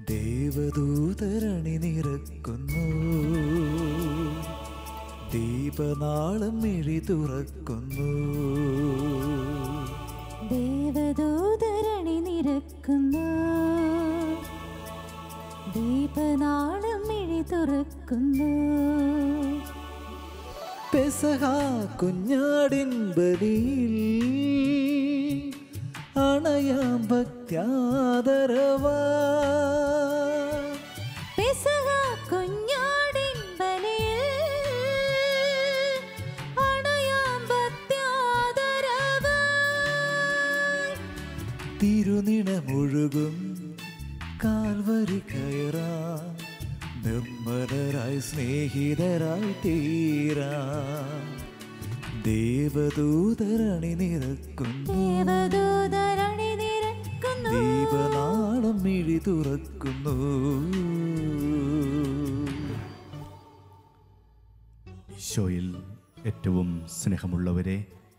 ദേവദൂതരണി നിറക്കുന്നു ദീപനാളം മിഴി തുറക്കുന്നു ദേവദൂതരണി നിരക്കുന്നു ദീപനാളം മിഴി തുറക്കുന്നു പെസഹ കുഞ്ഞാടിൻ ബലിയിൽ അണയാം ഭക്ത്യാദരവാ പെസഹ കുഞ്ഞാടിൻ ബലിയിൽ അണയാം ഭക്ത്യാദരവായി. തിരുനിണമൊഴുകും കാൽവരി കയറാ നിർമ്മലരായി സ്നേഹിതരായി തീരാ ദേവദൂതരണി നിറക്കുന്നു ദേവദൂതരണി നിരക്കുന്നു ദീപനാളം മിഴി തുറക്കുന്നു ഈശോയിൽ ഏറ്റവും സ്നേഹമുള്ളവരെ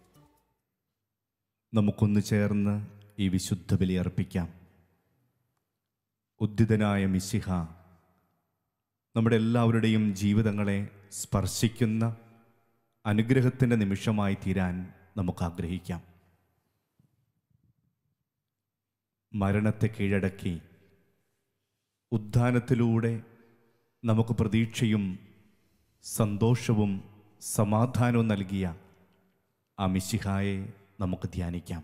നമുക്കൊന്ന് ചേർന്ന് ഈ വിശുദ്ധ ബലി അർപ്പിക്കാം ഉദ്ധിതനായ മിശിഹ നമ്മുടെ എല്ലാവരുടെയും ജീവിതങ്ങളെ സ്പർശിക്കുന്ന അനുഗ്രഹത്തിൻ്റെ നിമിഷമായി തീരാൻ നമുക്ക് ആഗ്രഹിക്കാം മരണത്തെ കീഴടക്കി ഉദ്ധാനത്തിലൂടെ നമുക്ക് പ്രതീക്ഷയും സന്തോഷവും സമാധാനവും നൽകിയ ആ മിശിഹായെ നമുക്ക് ധ്യാനിക്കാം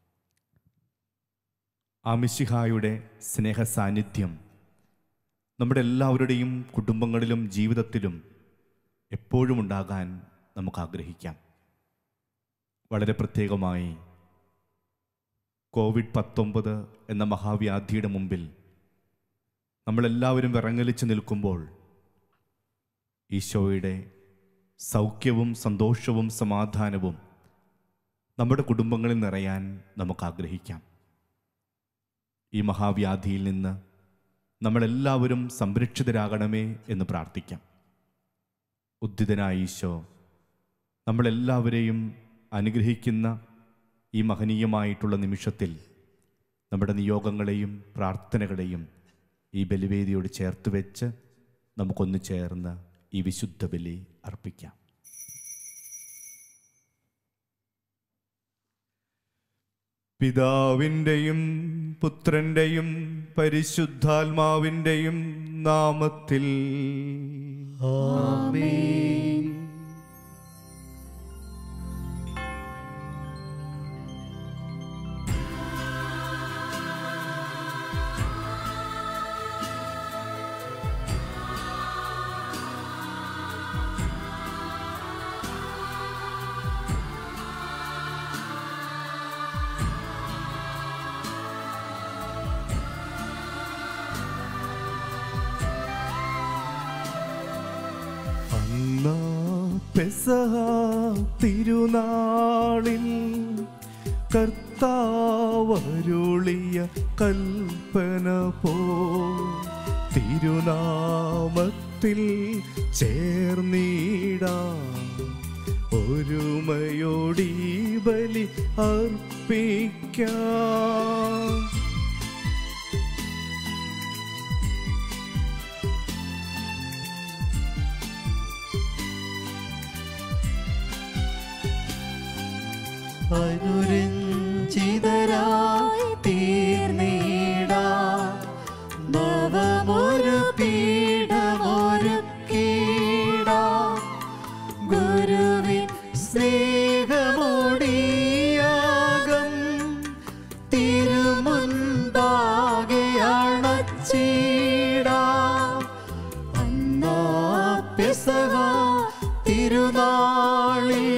ആ മിശിഹായുടെ സ്നേഹ സാന്നിധ്യം നമ്മുടെ എല്ലാവരുടെയും കുടുംബങ്ങളിലും ജീവിതത്തിലും എപ്പോഴും ഉണ്ടാകാൻ നമുക്ക് ആഗ്രഹിക്കാം വളരെ പ്രത്യേകമായി കോവിഡ് പത്തൊമ്പത് എന്ന മഹാവ്യാധിയുടെ മുമ്പിൽ നമ്മളെല്ലാവരും വിറങ്ങലിച്ച് നിൽക്കുമ്പോൾ ഈശോയുടെ സൗഖ്യവും സന്തോഷവും സമാധാനവും നമ്മുടെ കുടുംബങ്ങളിൽ നിറയാൻ നമുക്ക് ആഗ്രഹിക്കാം ഈ മഹാവ്യാധിയിൽ നിന്ന് നമ്മളെല്ലാവരും സംരക്ഷിതരാകണമേ എന്ന് പ്രാർത്ഥിക്കാം ഉദ്ധിതനായ ഈശോ നമ്മളെല്ലാവരെയും അനുഗ്രഹിക്കുന്ന ഈ മഹനീയമായിട്ടുള്ള നിമിഷത്തിൽ നമ്മുടെ നിയോഗങ്ങളെയും പ്രാർത്ഥനകളെയും ഈ ബലിവേദിയോട് ചേർത്ത് വെച്ച് നമുക്കൊന്ന് ചേർന്ന് ഈ വിശുദ്ധ ബലി അർപ്പിക്കാം പിതാവിൻ്റെയും പുത്രൻ്റെയും പരിശുദ്ധാത്മാവിൻ്റെയും നാമത്തിൽ അന്നാ പെസഹ തിരുനാളിൽ കർത്താവരുളിയ കൽപ്പന പോ തിരുനാമത്തിൽ ചേർന്നിടാം ഒരുമയോടി ബലി അർപ്പിക്കാം അനുരഞ്ജിതരായി തീർന്നീടാ നവമൊരു പീഠമൊരു കീടാ ഗുരുവിൻ സ്നേഹമോടിയാകം തിരുമുൻപാകെ അണച്ചീടാ അന്നാ പെസഹ തിരുനാളിൽ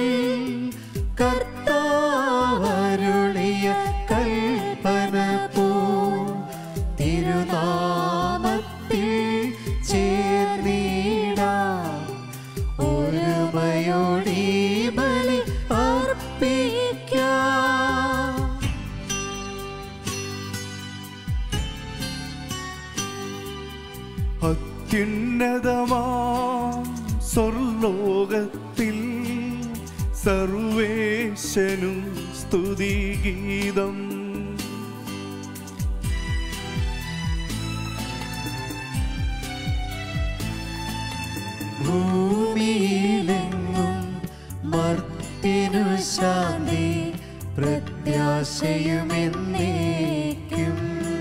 കർത്താവരുളിയ കൽപ്പന പോ തിരുനാമത്തിൽ ചേർന്നിടാ ഒരുമയോടി ബലി അർപ്പിക്കാം അത്യുന്നതമാ സ്വർലോകത്തിൽ സർവേശനും സ്തുതിഗീതം എന്നേക്കും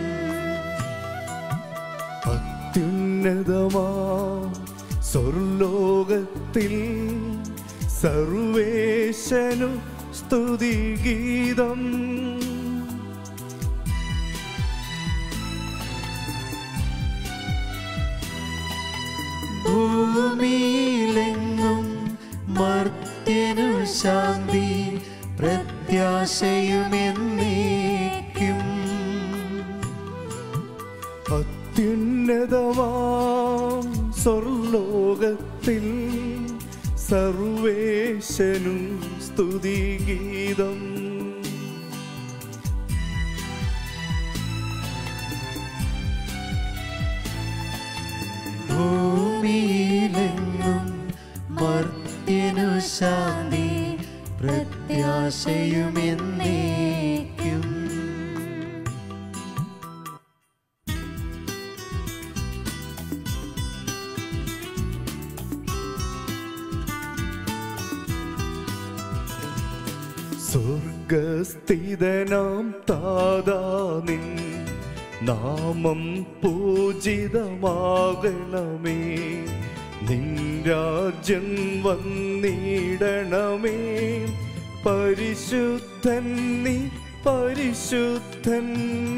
അത്യുന്നതമാ സ്വർലോകത്തിൽ സർവേശനു സ്തുതിഗീതം ഭൂമിയിലെങ്ങും മർത്യനു ശാന്തി പ്രത്യാശയും എന്നേക്കും അത്യുന്നതമാം സ്വർലോകത്തിൽ സർവേശനും സ്തുതിഗീതം ഭൂമിയിലെങ്ങും മർത്യനു ശാന്തി പ്രത്യാശയും എന്നേക്കും സ്വർഗസ്ഥിതനാം താതാനിൻ നാമം പൂജിതമാകണമേ നിൻ രാജ്യം വന്നിടണമേ പരിശുദ്ധൻ നീ പരിശുദ്ധൻ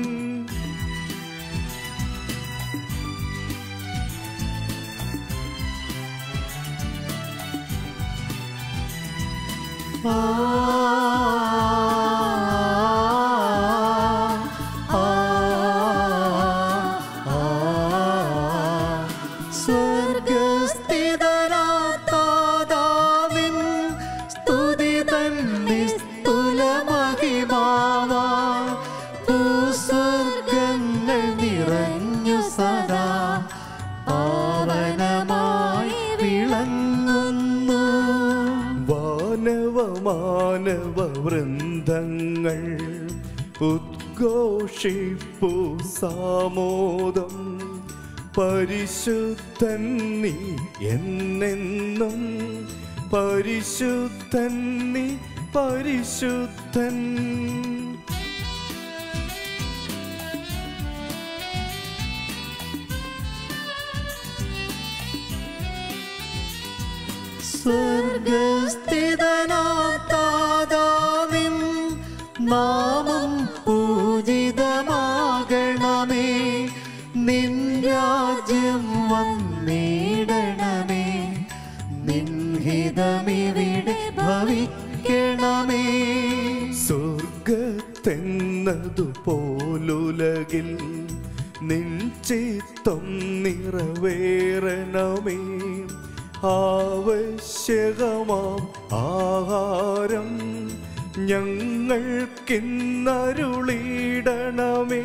ആ ആ ആ സ്വർഗസ്ഥിതനാഥാവിൻ സ്തുതി തന്നെ സ്തുലമഹിമാവാ ഭൂസ്വർഗങ്ങൾ നിറഞ്ഞു സദാ പാവനമായി വിളങ്ങുന്നു വാനവ മാനവ വൃന്ദങ്ങൾ ഉദ്ഘോഷിപ്പു സാമോദം പരിശുദ്ധൻ നീ എന്നെന്നും പരിശുദ്ധൻ നീ പരിശുദ്ധൻ സ്വർഗസ്ഥിതനാഥാവിൻ നാമം പൂജിതമാകണമേ നിൻ രാജ്യം വന്നിടണമേ നിൻഹിതമിവിടെ ഭവിക്കണമേ സ്വർഗത്തെന്നതു പോലുലകിൽ നിൻ ചിത്തം നിറവേറണമേ ആവശ്യകമാം ആഹാരം ഞങ്ങൾക്കിന്നരുളിടണമേ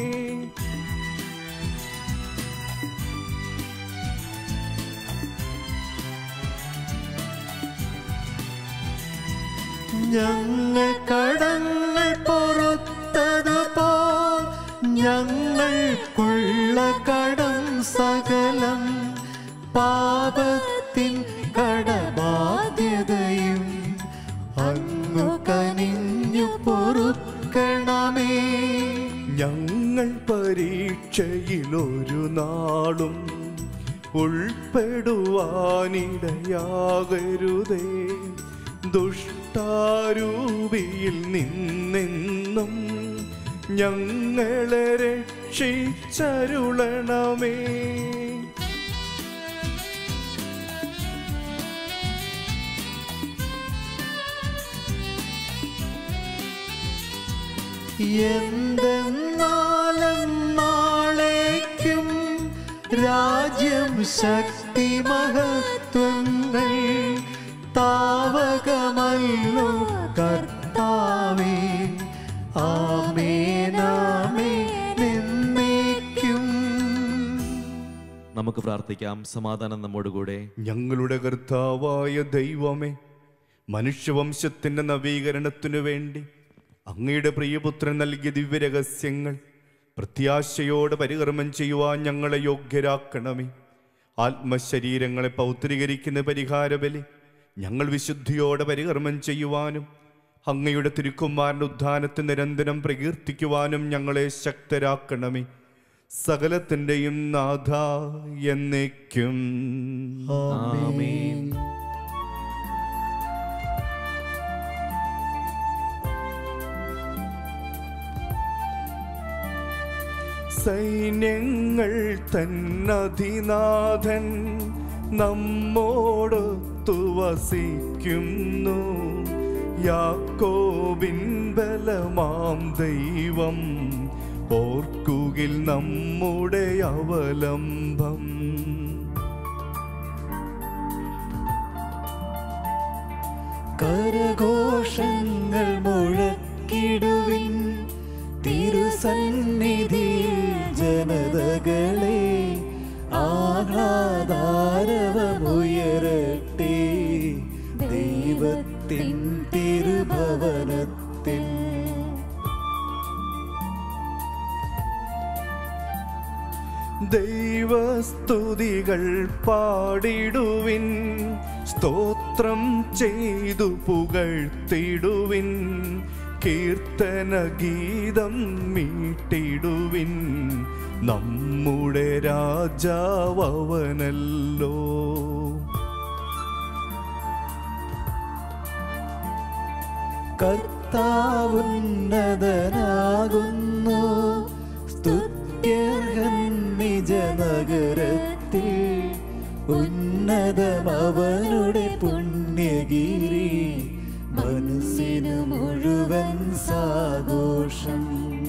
ഞങ്ങൾ കടങ്ങൾ പൊറുത്തതുപോൽ ഞങ്ങൾക്കുള്ള കടം സകലം പാപത്തിൻ കടബാധ്യതയും അങ്ങു കനിഞ്ഞു പൊറുക്കണമേ ഞങ്ങൾ പരീക്ഷയിലൊരു നാളും ഉൾപ്പെടുവാനിടയാകരുതേ ദുഷ്ടാരൂപിയിൽ നിന്നെന്നും ഞങ്ങളെ രക്ഷിച്ചരുളണമേ എന്തെന്നാലും നാളേക്കും രാജ്യം ശക്തി മഹത്വങ്ങൾ താവകമല്ലോ കർത്താവേ ആമേനാമേ നിന്നേക്കും നമുക്ക് പ്രാർത്ഥിക്കാം സമാധാനം നമ്മോടുകൂടെ ഞങ്ങളുടെ കർത്താവായ ദൈവമേ മനുഷ്യവംശത്തിന്റെ നവീകരണത്തിനു വേണ്ടി അങ്ങയുടെ പ്രിയപുത്രൻ നൽകിയ ദിവ്യരഹസ്യങ്ങൾ പ്രത്യാശയോടെ പരികർമ്മം ചെയ്യുവാൻ ഞങ്ങളെ യോഗ്യരാക്കണമേ ആത്മശരീരങ്ങളെ പൗത്രീകരിക്കുന്ന പരിഹാരബലി ഞങ്ങൾ വിശുദ്ധിയോടെ പരികർമ്മം ചെയ്യുവാനും അങ്ങയുടെ തിരുക്കുമാരൻ്റെ ഉദ്ധാനത്തെ നിരന്തരം പ്രകീർത്തിക്കുവാനും ഞങ്ങളെ ശക്തരാക്കണമേ സകലത്തിൻ്റെയും നാഥ എന്നേക്കും ആമേൻ സൈന്യങ്ങൾ തന്നധിനാഥൻ നമ്മോടൊത്തു വസിക്കുന്നു യാക്കോബിൻ ബലമാം ദൈവം ഓർക്കുകിൽ നമ്മുടെ അവലംബം കരഘോഷങ്ങൾ മുഴക്കിടുവിൻ തിരുസന്നിധിയിൽ ജനതകളെ ആഹ്ലാദാരവമുയരട്ടെ ദൈവത്തിൻ തിരുഭവനത്തിൽ ദൈവസ്തുതികൾ പാടിടുവിൻ സ്തോത്രം ചെയ്തു പുകഴ്ത്തിടുവിൻ കീർത്തന ഗീതം മീട്ടിടുവിൻ നമ്മുടെ രാജാവനല്ലോ കർത്താവുന്നതനാകുന്നു സ്തുത്യർഹൻ നിജനഗരത്തിൽ ഉന്നതമവനുടെ പുണ്യഗിരി മനസ്സിന് മുഴുവൻ സാഘോഷം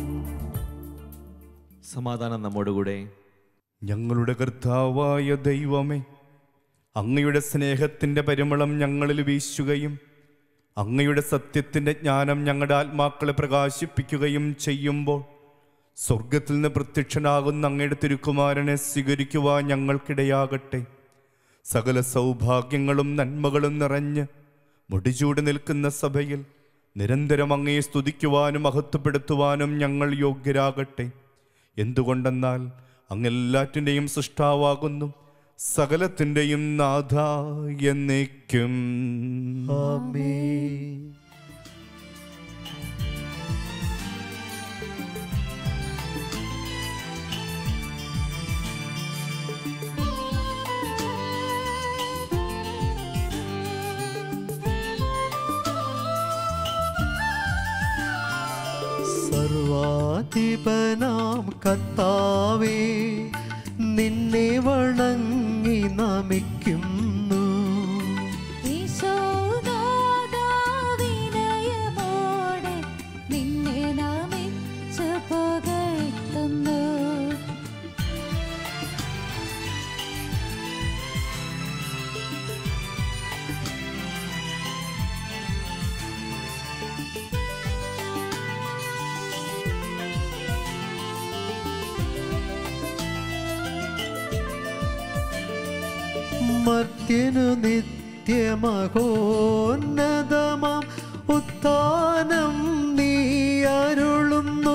സമാധാനം നമ്മോടുകൂടെ ഞങ്ങളുടെ കർത്താവായ ദൈവമേ അങ്ങയുടെ സ്നേഹത്തിൻ്റെ പരിമളം ഞങ്ങളിൽ വീശുകയും അങ്ങയുടെ സത്യത്തിൻ്റെ ജ്ഞാനം ഞങ്ങളുടെ ആത്മാക്കളെ പ്രകാശിപ്പിക്കുകയും ചെയ്യുമ്പോൾ സ്വർഗത്തിൽ നിന്ന് പ്രത്യക്ഷനാകുന്ന അങ്ങയുടെ തിരുക്കുമാരനെ സ്വീകരിക്കുവാൻ ഞങ്ങൾക്കിടയാകട്ടെ സകല സൗഭാഗ്യങ്ങളും നന്മകളും നിറഞ്ഞ് മുടിചൂടി നിൽക്കുന്ന സഭയിൽ നിരന്തരം അങ്ങയെ സ്തുതിക്കുവാനും മഹത്വപ്പെടുത്തുവാനും ഞങ്ങൾ യോഗ്യരാകട്ടെ എന്തുകൊണ്ടെന്നാൽ അങ്ങെല്ലാറ്റിൻ്റെയും സൃഷ്ടാവാകുന്നു സകലത്തിൻ്റെയും നാഥ എന്നേക്കും ആമേൻ സർവാധിപനാം കത്താവേ നിന്നെ വണങ്ങി നമിക്കുന്നു ഈശോനാഥാവിനയമോടെ നിന്നെ നമിച്ചു പുകഴ്ത്തുന്നു മർത്യനു നിത്യമഹോന്നതമാം ഉത്ഥാനം നീ അരുളുന്നു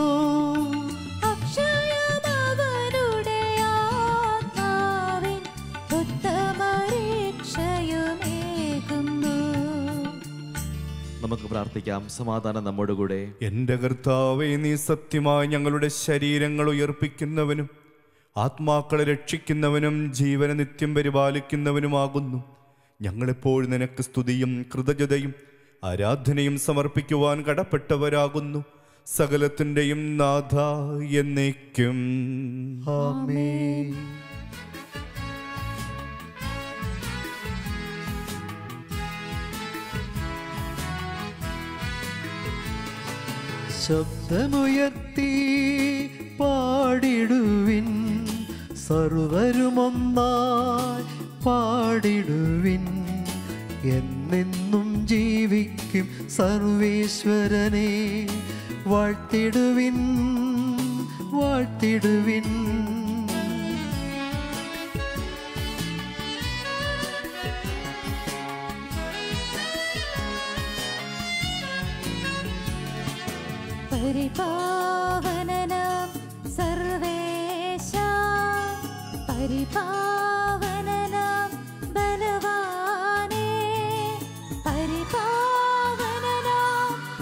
അക്ഷയമവനുടെ ആത്മാവിൻ ഉത്തമരീക്ഷയുമേകുന്നു നമുക്ക് പ്രാർത്ഥിക്കാം സമാധാനം നമ്മോടുകൂടെ എൻ്റെ കർത്താവെ നീ സത്യമായി ഞങ്ങളുടെ ശരീരങ്ങൾ ഉയർപ്പിക്കുന്നവനും ആത്മാക്കളെ രക്ഷിക്കുന്നവനും ജീവനെ നിത്യം പരിപാലിക്കുന്നവനുമാകുന്നു ഞങ്ങളെപ്പോഴും നിനക്ക് സ്തുതിയും കൃതജ്ഞതയും ആരാധനയും സമർപ്പിക്കുവാൻ കടപ്പെട്ടവരാകുന്നു സകലത്തിൻ്റെയും നാഥ എന്നേക്കും ആമേൻ ശബ്ദമുയർത്തി പാടിടുവിൻ സർവരുമൊന്നായി പാടിടുവിൻ എന്നെന്നും ജീവിക്കും സർവേശ്വരനെ വാഴ്ത്തിടുവിൻ വാഴ്ത്തിടുവിൻ പരിപാവനനം സർവേശ പരിപാവനനം ബലവാനേ പരിപാവനനം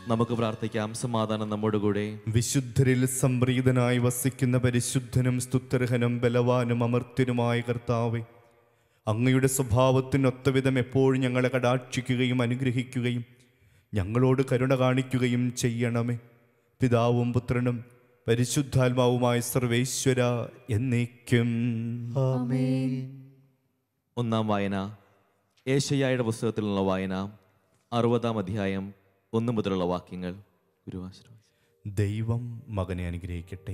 നമുക്ക് പ്രാർത്ഥിക്കാം സമാധാനം നമ്മോടുകൂടെ വിശുദ്ധരിൽ സംപ്രീതനായി വസിക്കുന്ന പരിശുദ്ധനും സ്തുത്യർഹനും ബലവാനും അമർത്യനുമായ കർത്താവെ അങ്ങയുടെ സ്വഭാവത്തിനൊത്തവിധം എപ്പോഴും ഞങ്ങളെ കടാക്ഷിക്കുകയും അനുഗ്രഹിക്കുകയും ഞങ്ങളോട് കരുണ കാണിക്കുകയും ചെയ്യണമേ പിതാവും പുത്രനും പരിശുദ്ധാത്മാവുമായ സർവേശ്വര എന്നേക്കും ആമേൻ ഒന്നാം വായന ഏഷ്യായുടെ പുസ്തകത്തിൽ നിന്നുള്ള വായന അറുപതാം അധ്യായം ഒന്ന് മുതലുള്ള വാക്യങ്ങൾ ഗുരുവാശ്രമം ദൈവം മകനെ അനുഗ്രഹിക്കട്ടെ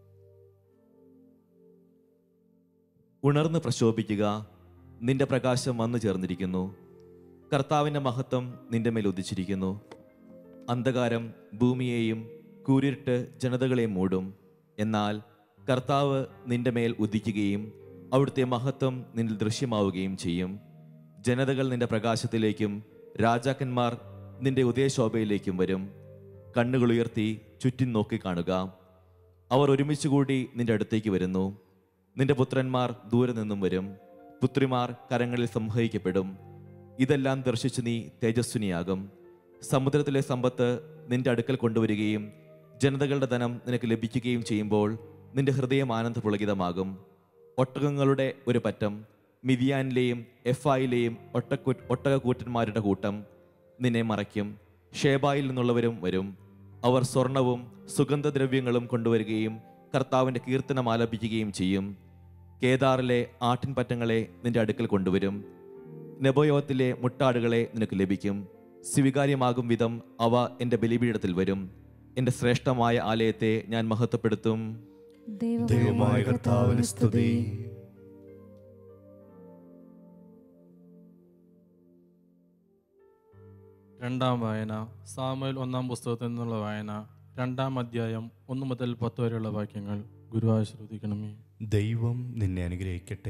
ഉണർന്ന് പ്രശോഭിക്കുക നിന്റെ പ്രകാശം വന്നു ചേർന്നിരിക്കുന്നു കർത്താവിൻ്റെ മഹത്വം നിന്റെ മേൽ ഉദിച്ചിരിക്കുന്നു അന്ധകാരം ഭൂമിയെയും കൂരിട്ട് ജനതകളെയും മൂടും എന്നാൽ കർത്താവ് നിന്റെ മേൽ ഉദിക്കുകയും അവിടുത്തെ മഹത്വം നിന്നിൽ ദൃശ്യമാവുകയും ചെയ്യും ജനതകൾ നിന്റെ പ്രകാശത്തിലേക്കും രാജാക്കന്മാർ നിന്റെ ഉദയശോഭയിലേക്കും വരും കണ്ണുകൾ ഉയർത്തി ചുറ്റും നോക്കി കാണുക അവർ ഒരുമിച്ച് കൂടി നിന്റെ അടുത്തേക്ക് വരുന്നു നിന്റെ പുത്രന്മാർ ദൂരെ നിന്നും വരും പുത്രിമാർ കരങ്ങളിൽ സംഹരിക്കപ്പെടും ഇതെല്ലാം ദർശിച്ച് നീ തേജസ്വിനിയാകും സമുദ്രത്തിലെ സമ്പത്ത് നിന്റെ അടുക്കൽ കൊണ്ടുവരികയും ജനതകളുടെ ധനം നിനക്ക് ലഭിക്കുകയും ചെയ്യുമ്പോൾ നിന്റെ ഹൃദയം ആനന്ദപുളകിതമാകും ഒട്ടകങ്ങളുടെ ഒരു പറ്റം മിതിയാനിലെയും എഫായിലെയും ഒട്ടക്കൂ ഒട്ടകക്കൂറ്റന്മാരുടെ കൂട്ടം നിന്നെ മറയ്ക്കും ഷേബായിൽ നിന്നുള്ളവരും വരും അവർ സ്വർണവും സുഗന്ധദ്രവ്യങ്ങളും കൊണ്ടുവരികയും കർത്താവിൻ്റെ കീർത്തനം ആലപിക്കുകയും ചെയ്യും കേദാറിലെ ആട്ടിൻപറ്റങ്ങളെ നിന്റെ അടുക്കൽ കൊണ്ടുവരും നെബോയോത്തിലെ മുട്ടാടുകളെ നിനക്ക് ലഭിക്കും സ്വീകാര്യമാകും വിധം അവ എൻ്റെ ബലിപീഠത്തിൽ വരും എൻ്റെ ശ്രേഷ്ഠമായ ആലയത്തെ ഞാൻ മഹത്വപ്പെടുത്തും ദൈവമായ കർത്താവിന് സ്തുതി രണ്ടാം വായന സാമുവേൽ ഒന്നാം പുസ്തകത്തിൽ നിന്നുള്ള വായന രണ്ടാം അധ്യായം ഒന്ന് മുതൽ പത്ത് വരെയുള്ള വാക്യങ്ങൾ ഗുരുവായ ശ്രദ്ധിക്കണമേ ദൈവം നിന്നെ അനുഗ്രഹിക്കട്ടെ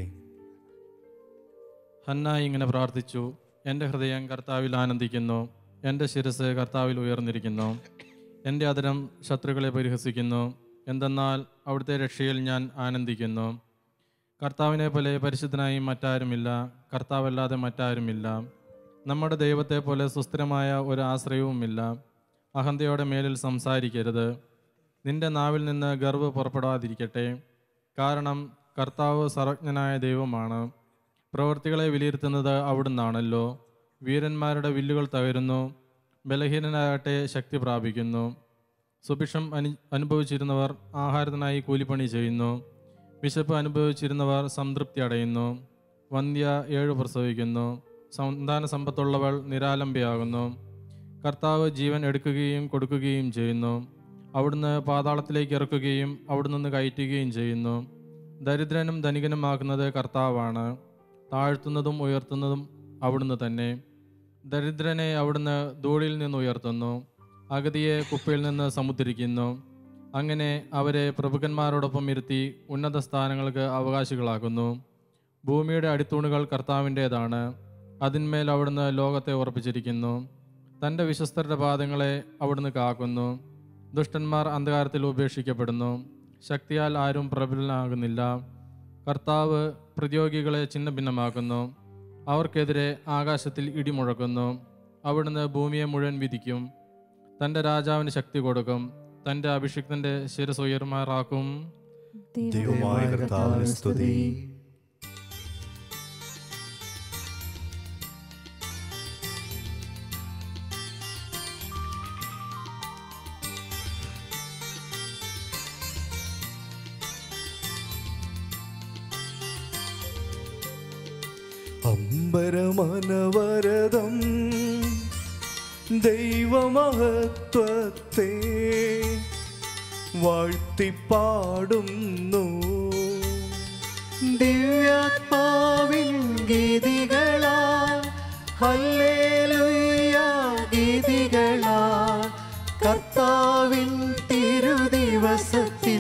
ഹന്ന ഇങ്ങനെ പ്രാർത്ഥിച്ചു എൻ്റെ ഹൃദയം കർത്താവിൽ ആനന്ദിക്കുന്നു എൻ്റെ ശിരസ് കർത്താവിൽ ഉയർന്നിരിക്കുന്നു എൻ്റെ അതരം ശത്രുക്കളെ പരിഹസിക്കുന്നു എന്തെന്നാൽ അവിടുത്തെ രക്ഷയിൽ ഞാൻ ആനന്ദിക്കുന്നു കർത്താവിനെ പോലെ പരിശുദ്ധനായി മറ്റാരുമില്ല കർത്താവല്ലാതെ മറ്റാരുമില്ല നമ്മുടെ ദൈവത്തെ പോലെ സുസ്ഥിരമായ ഒരു ആശ്രയവുമില്ല അഹന്തയോടെ മേലിൽ സംസാരിക്കരുത് നിന്റെ നാവിൽ നിന്ന് ഗർവ് പുറപ്പെടാതിരിക്കട്ടെ കാരണം കർത്താവ് സർവജ്ഞനായ ദൈവമാണ് പ്രവൃത്തികളെ വിലയിരുത്തുന്നത് അവിടുന്നാണല്ലോ വീരന്മാരുടെ വില്ലുകൾ തകരുന്നു ബലഹീനനാകട്ടെ ശക്തി പ്രാപിക്കുന്നു സുഭിക്ഷം അനു അനുഭവിച്ചിരുന്നവർ ആഹാരത്തിനായി കൂലിപ്പണി ചെയ്യുന്നു വിശപ്പ് അനുഭവിച്ചിരുന്നവർ സംതൃപ്തി അടയുന്നു വന്ധ്യ ഏഴു പ്രസവിക്കുന്നു സന്താന സമ്പത്തുള്ളവൾ നിരാലംബയാകുന്നു കർത്താവ് ജീവൻ എടുക്കുകയും കൊടുക്കുകയും ചെയ്യുന്നു അവിടുന്ന് പാതാളത്തിലേക്ക് ഇറക്കുകയും അവിടെ നിന്ന് കയറ്റുകയും ചെയ്യുന്നു ദരിദ്രനും ധനികനുമാക്കുന്നത് കർത്താവാണ് താഴ്ത്തുന്നതും ഉയർത്തുന്നതും അവിടുന്ന് തന്നെ ദരിദ്രനെ അവിടുന്ന് ധൂളിൽ നിന്ന് ഉയർത്തുന്നു അഗതിയെ കുപ്പയിൽ നിന്ന് സമുദ്രിക്കുന്നു അങ്ങനെ അവരെ പ്രഭുക്കന്മാരോടൊപ്പം ഇരുത്തി ഉന്നത സ്ഥാനങ്ങൾക്ക് അവകാശികളാക്കുന്നു ഭൂമിയുടെ അടിത്തൂണുകൾ കർത്താവിൻ്റേതാണ് അതിന്മേൽ അവിടുന്ന് ലോകത്തെ ഉറപ്പിച്ചിരിക്കുന്നു തൻ്റെ വിശ്വസ്തരുടെ പാദങ്ങളെ അവിടുന്ന് കാക്കുന്നു ദുഷ്ടന്മാർ അന്ധകാരത്തിൽ ഉപേക്ഷിക്കപ്പെടുന്നു ശക്തിയാൽ ആരും പ്രബലനാകുന്നില്ല കർത്താവ് പ്രതിയോഗികളെ ഛിന്ന ഭിന്നമാക്കുന്നു അവർക്കെതിരെ ആകാശത്തിൽ ഇടിമുഴക്കുന്നു അവിടുന്ന് ഭൂമിയെ മുഴുവൻ വിധിക്കും തൻ്റെ രാജാവിന് ശക്തി കൊടുക്കും തൻ്റെ അഭിഷിക്തൻ്റെ ശിരസ് ഉയർമാറാക്കും ദൈവമായ കർത്താവിന് സ്തുതി അമ്പരമനവരതം ദൈവമഹത്വത്തെ വാഴ്ത്തിപ്പാടുന്നു ദിവ്യാത്മാവിൻ ഗീതികളാ ഹല്ലേലൂയ ഗീതികളാ കർത്താവിൻ തിരുദിവസത്തിൻ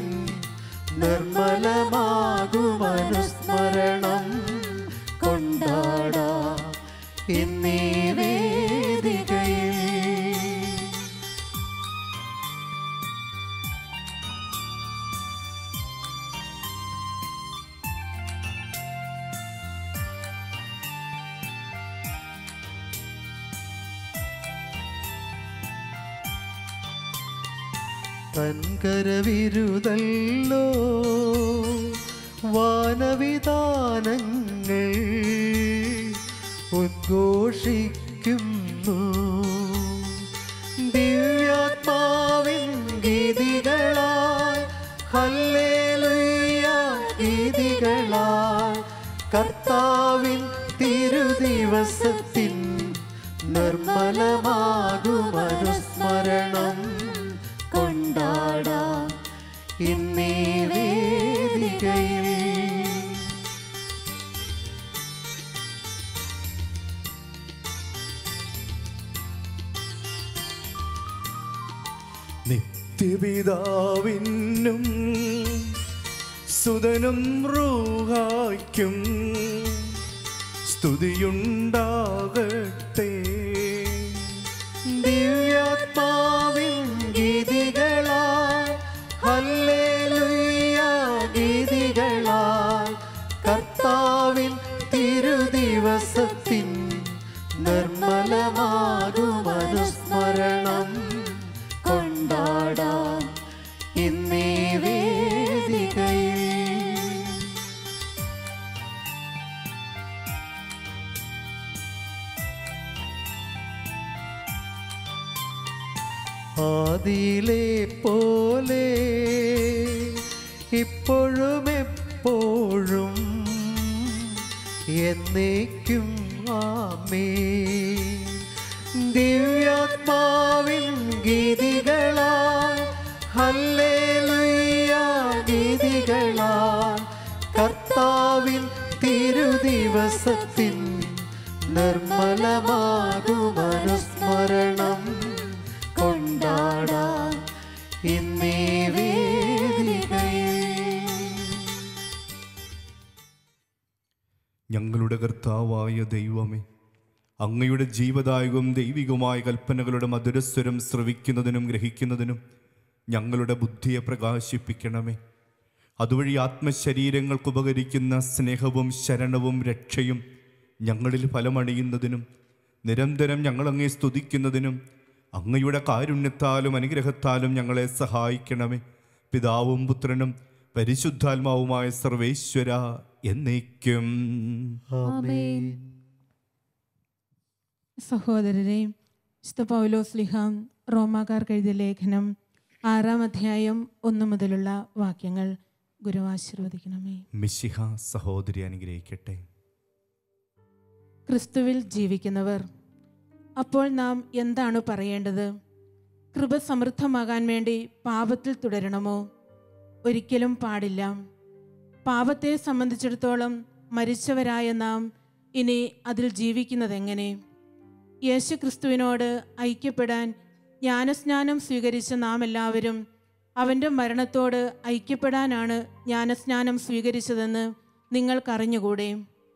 നിർമ്മലമാകുമനുസ്മരണം കൊണ്ടാടാ എന്നീ വേദികയിൽ തൻകരവിരുതല്ലോ വാനവിധാനങ്ങൾ ഉദ്ഘോഷിക്കുന്നു ദിവ്യാത്മാവിൻ ഗീതികളാൽ ഹല്ലേലൂയ ഗീതികളാൽ കർത്താവിൻ തിരുദിവസത്തിൻ നിർമ്മലമാകുമനുസ്മരണം കൊണ്ടാടാം ഇന്നീ വേദികയിൽ നിത്യപിതാവിനും സുതനും റൂഹായ്ക്കും സ്തുതിയുണ്ടാകട്ടെ ദിവ്യാത്മാവിൻ ഗീതികളാൽ ഹല്ലേലൂയ ഗീതികളാൽ കർത്താവിൻ തിരുദിവസത്തിൻ നിർമ്മലമാകുമനുസ്മരണം കൊണ്ടാടാം ഇന്നീ വേദികയിൽ ആദിയിലെ പോലെ ഇപ്പോഴും എപ്പോഴും എന്നേക്കും ആമേ ദിവ്യാത്മാവിൻ ഗീതികളാൽ ഹല്ലേലൂയ ഗീതികളാൽ കർത്താവിൻ തിരുദിവസത്തിൻ നിർമ്മലമാകുമനുസ്മരണം കൊണ്ടാടാം ഇന്നീ വേദികയിൽ ഞങ്ങളുടെ കർത്താവായ ദൈവമേ അങ്ങയുടെ ജീവദായകവും ദൈവികവുമായ കൽപ്പനകളുടെ മധുരസ്വരം ശ്രവിക്കുന്നതിനും ഗ്രഹിക്കുന്നതിനും ഞങ്ങളുടെ ബുദ്ധിയെ പ്രകാശിപ്പിക്കണമേ അതുവഴി ആത്മശരീരങ്ങൾക്ക് ഉപകരിക്കുന്ന സ്നേഹവും ശരണവും രക്ഷയും ഞങ്ങളിൽ ഫലമണിയുന്നതിനും നിരന്തരം ഞങ്ങൾ അങ്ങേ സ്തുതിക്കുന്നതിനും അങ്ങയുടെ കാരുണ്യത്താലും അനുഗ്രഹത്താലും ഞങ്ങളെ സഹായിക്കണമേ പിതാവും പുത്രനും പരിശുദ്ധാത്മാവുമായ സർവേശ്വര എന്നേക്കും ആമേൻ സഹോദരരെ വിശുദ്ധ പൗലോസ് ലിഹാം റോമാക്കാർക്ക് എഴുതിയ ലേഖനം ആറാം അധ്യായം ഒന്ന് മുതലുള്ള വാക്യങ്ങൾ ഗുരു ആശീർവദിക്കണമേ മിശിഹ സഹോദരി അനുഗ്രഹിക്കട്ടെ ക്രിസ്തുവിൽ ജീവിക്കുന്നവർ അപ്പോൾ നാം എന്താണ് പറയേണ്ടത് കൃപ സമൃദ്ധമാകാൻ വേണ്ടി പാപത്തിൽ തുടരണമോ ഒരിക്കലും പാടില്ല പാപത്തെ സംബന്ധിച്ചിടത്തോളം മരിച്ചവരായ നാം ഇനി അതിൽ ജീവിക്കുന്നതെങ്ങനെ യേശു ക്രിസ്തുവിനോട് ഐക്യപ്പെടാൻ ജ്ഞാനസ്നാനം സ്വീകരിച്ച നാം എല്ലാവരും അവൻ്റെ മരണത്തോട് ഐക്യപ്പെടാനാണ് ജ്ഞാനസ്നാനം സ്വീകരിച്ചതെന്ന് നിങ്ങൾക്കറിഞ്ഞുകൂടെ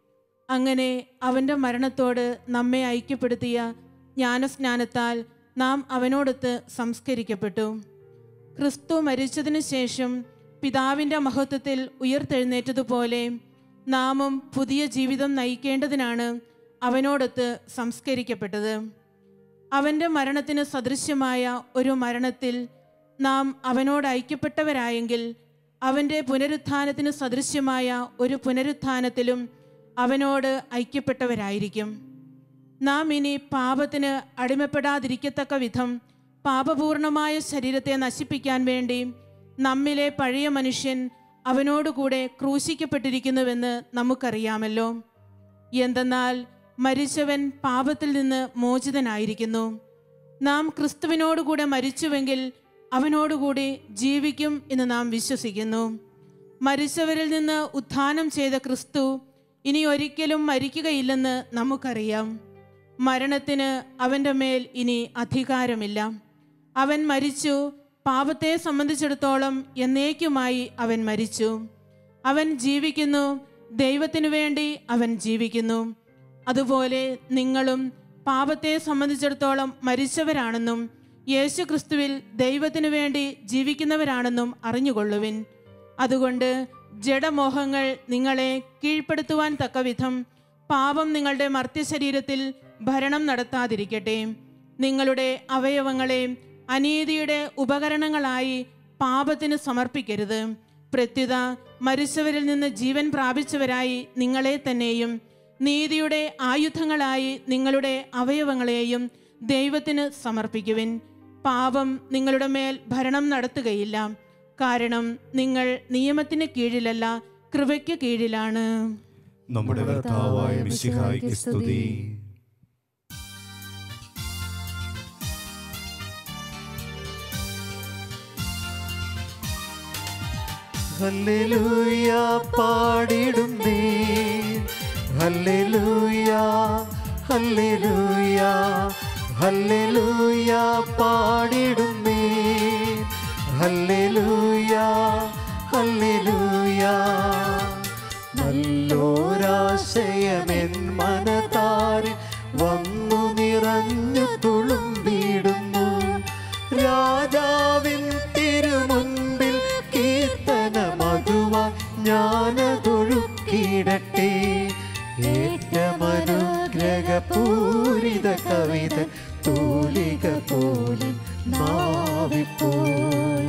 അങ്ങനെ അവൻ്റെ മരണത്തോട് നമ്മെ ഐക്യപ്പെടുത്തിയ ജ്ഞാനസ്നാനത്താൽ നാം അവനോടൊത്ത് സംസ്കരിക്കപ്പെട്ടു ക്രിസ്തു മരിച്ചതിനു ശേഷം പിതാവിൻ്റെ മഹത്വത്തിൽ ഉയർത്തെഴുന്നേറ്റതുപോലെ നാമും പുതിയ ജീവിതം നയിക്കേണ്ടതിനാണ് അവനോടൊത്ത് സംസ്കരിക്കപ്പെട്ടത് അവൻ്റെ മരണത്തിന് സദൃശ്യമായ ഒരു മരണത്തിൽ നാം അവനോട് ഐക്യപ്പെട്ടവരായെങ്കിൽ അവൻ്റെ പുനരുത്ഥാനത്തിന് സദൃശ്യമായ ഒരു പുനരുത്ഥാനത്തിലും അവനോട് ഐക്യപ്പെട്ടവരായിരിക്കും നാം ഇനി പാപത്തിന് അടിമപ്പെടാതിരിക്കത്തക്ക വിധം പാപപൂർണമായ ശരീരത്തെ നശിപ്പിക്കാൻ വേണ്ടി നമ്മിലെ പഴയ മനുഷ്യൻ അവനോടുകൂടെ ക്രൂശിക്കപ്പെട്ടിരിക്കുന്നുവെന്ന് നമുക്കറിയാമല്ലോ എന്തെന്നാൽ മരിച്ചവൻ പാപത്തിൽ നിന്ന് മോചിതനായിരിക്കുന്നു നാം ക്രിസ്തുവിനോടുകൂടെ മരിച്ചുവെങ്കിൽ അവനോടുകൂടി ജീവിക്കും എന്ന് നാം വിശ്വസിക്കുന്നു മരിച്ചവരിൽ നിന്ന് ഉത്ഥാനം ചെയ്ത ക്രിസ്തു ഇനി ഒരിക്കലും മരിക്കുകയില്ലെന്ന് നമുക്കറിയാം മരണത്തിന് അവൻ്റെ മേൽ ഇനി അധികാരമില്ല അവൻ മരിച്ചു പാപത്തെ സംബന്ധിച്ചിടത്തോളം എന്നേക്കുമായി അവൻ മരിച്ചു അവൻ ജീവിക്കുന്നു ദൈവത്തിനു വേണ്ടി അവൻ ജീവിക്കുന്നു അതുപോലെ നിങ്ങളും പാപത്തെ സംബന്ധിച്ചിടത്തോളം മരിച്ചവരാണെന്നും യേശു ക്രിസ്തുവിൽ ദൈവത്തിനു വേണ്ടി ജീവിക്കുന്നവരാണെന്നും അറിഞ്ഞുകൊള്ളുവിൻ അതുകൊണ്ട് ജഡമോഹങ്ങൾ നിങ്ങളെ കീഴ്പ്പെടുത്തുവാൻ തക്കവിധം പാപം നിങ്ങളുടെ മർത്യശരീരത്തിൽ ഭരണം നടത്താതിരിക്കട്ടെ നിങ്ങളുടെ അവയവങ്ങളെ അനീതിയുടെ ഉപകരണങ്ങളായി പാപത്തിന് സമർപ്പിക്കരുത് പ്രത്യുത മരിച്ചവരിൽ നിന്ന് ജീവൻ പ്രാപിച്ചവരായി നിങ്ങളെ തന്നെയും നീതിയുടെ ആയുധങ്ങളായി നിങ്ങളുടെ അവയവങ്ങളെയും ദൈവത്തിന് സമർപ്പിക്കുവിൻ പാപം നിങ്ങളുടെ മേൽ ഭരണം നടത്തുകയില്ല കാരണം നിങ്ങൾ നിയമത്തിന് കീഴിലല്ല കൃപയ്ക്ക് കീഴിലാണ് നമ്മുടെ കർത്താവായ മിശിഹായ്ക്ക് സ്തുതി ഹല്ലേലൂയ പാടിടുന്നേ ഹല്ലേലൂയ ഹല്ലേലൂയ ഹല്ലേലൂയ പാടിടുന്നേ ഹല്ലേലൂയ ഹല്ലേലൂയ നല്ലോരാശയമെൻ മനതാരിൽ വന്നു നിറഞ്ഞു തുളുമ്പിടുന്നു രാജാവിൻ തിരുമുൻപിൽ കീർത്തന മധുവായി ഞാനതൊഴുക്കിടട്ടെ ഏറ്റമനുഗ്രഹപൂരിത കവിത തൂലിക പോലും നാവിപ്പോയി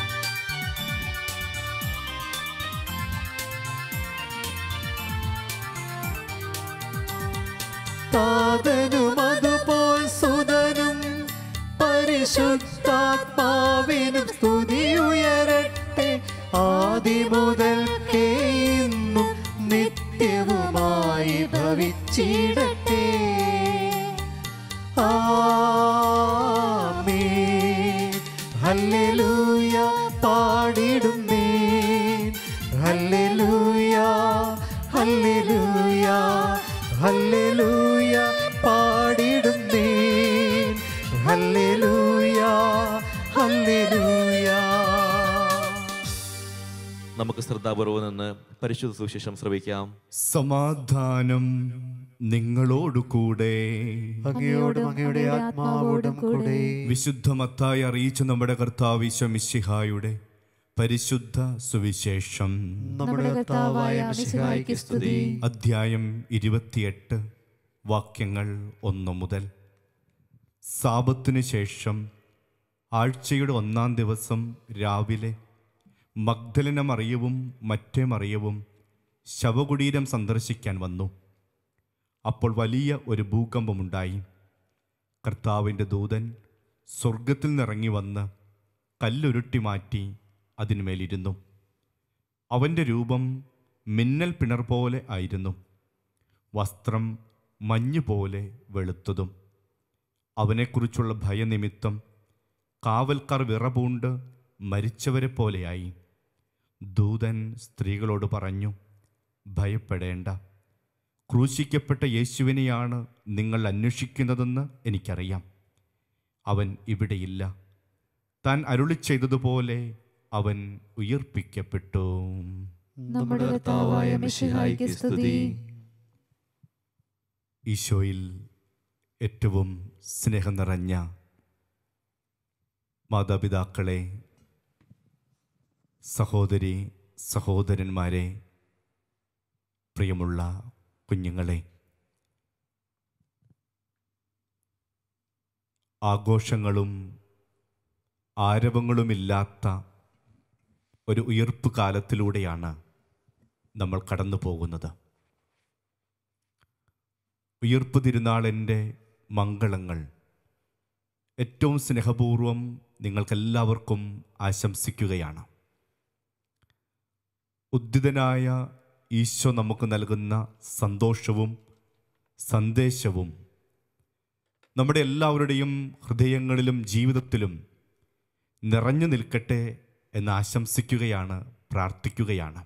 താതനും അതുപോൽ സുതനും പരിശുദ്ധാത്മാവിനും സ്തുതി ഉയരട്ടെ ആദി മുതൽക്കേ ഇന്നും നിത്യവുമായി ഭവിച്ചിടട്ടെ ആമേ ഹല്ലേലൂയ പാടിടുന്നേ ഹല്ലേലൂയ ഹല്ലേലൂയ ഹല്ലേലൂയ പാടിടുന്നേ ഹല്ലേലൂയ ഹല്ലേലൂയ നമുക്ക് ശ്രദ്ധാപൂർവം നിന്ന് പരിശുദ്ധ സുവിശേഷം ശ്രവിക്കാം സമാധാനം നിങ്ങളോടു കൂടെ അങ്ങയോടും അങ്ങയുടെ ആത്മാവോടും കൂടെ വിശുദ്ധ മത്തായി അറിയിച്ച നമ്മുടെ കർത്താവിശ മിശിഹായുടെ പരിശുദ്ധ സുവിശേഷം നമ്മുടെ കർത്താവായ മിശിഹായ്ക്ക് സ്തുതി അധ്യായം ഇരുപത്തിയെട്ട് വാക്യങ്ങൾ ഒന്ന് മുതൽ സാപത്തിനു ശേഷം ആഴ്ചയുടെ ഒന്നാം ദിവസം രാവിലെ മഗ്ദലന മറിയവും മറ്റേ മറിയവും ശവകുടീരം സന്ദർശിക്കാൻ വന്നു അപ്പോൾ വലിയ ഒരു ഭൂകമ്പമുണ്ടായി കർത്താവിൻ്റെ ദൂതൻ സ്വർഗത്തിൽ നിന്നിറങ്ങി വന്ന് കല്ലുരുട്ടി മാറ്റി അതിന്മേലിരുന്നു അവൻ്റെ രൂപം മിന്നൽ പിണർ പോലെ ആയിരുന്നു വസ്ത്രം മഞ്ഞ് പോലെ വെളുത്തതും അവനെക്കുറിച്ചുള്ള ഭയനിമിത്തം കാവൽക്കാർ വിറപൂണ്ട് മരിച്ചവരെ പോലെയായി ദൂതൻ സ്ത്രീകളോട് പറഞ്ഞു ഭയപ്പെടേണ്ട ക്രൂശിക്കപ്പെട്ട യേശുവിനെയാണ് നിങ്ങൾ അന്വേഷിക്കുന്നതെന്ന് എനിക്കറിയാം അവൻ ഇവിടെയില്ല താൻ അരുളി ചെയ്തതുപോലെ അവൻ ഉയർപ്പിക്കപ്പെട്ടു നമ്മുടെ കർത്താവായ മിശിഹായ്ക്ക് സ്തുതി ഈശോയിൽ ഏറ്റവും സ്നേഹം നിറഞ്ഞ മാതാപിതാക്കളെ സഹോദരി സഹോദരന്മാരെ പ്രിയമുള്ള കുഞ്ഞുങ്ങളെ ആഘോഷങ്ങളും ആരവങ്ങളുമില്ലാത്ത ഒരു ഉയർപ്പ് കാലത്തിലൂടെയാണ് നമ്മൾ കടന്നു പോകുന്നത് ഉയർപ്പ് തിരുനാളിൻ്റെ മംഗളങ്ങൾ ഏറ്റവും സ്നേഹപൂർവം നിങ്ങൾക്കെല്ലാവർക്കും ആശംസിക്കുകയാണ് ഉദ്ധിതനായ ഈശോ നമുക്ക് നൽകുന്ന സന്തോഷവും സന്ദേശവും നമ്മുടെ എല്ലാവരുടെയും ഹൃദയങ്ങളിലും ജീവിതത്തിലും നിറഞ്ഞു നിൽക്കട്ടെ എന്ന് ആശംസിക്കുകയാണ് പ്രാർത്ഥിക്കുകയാണ്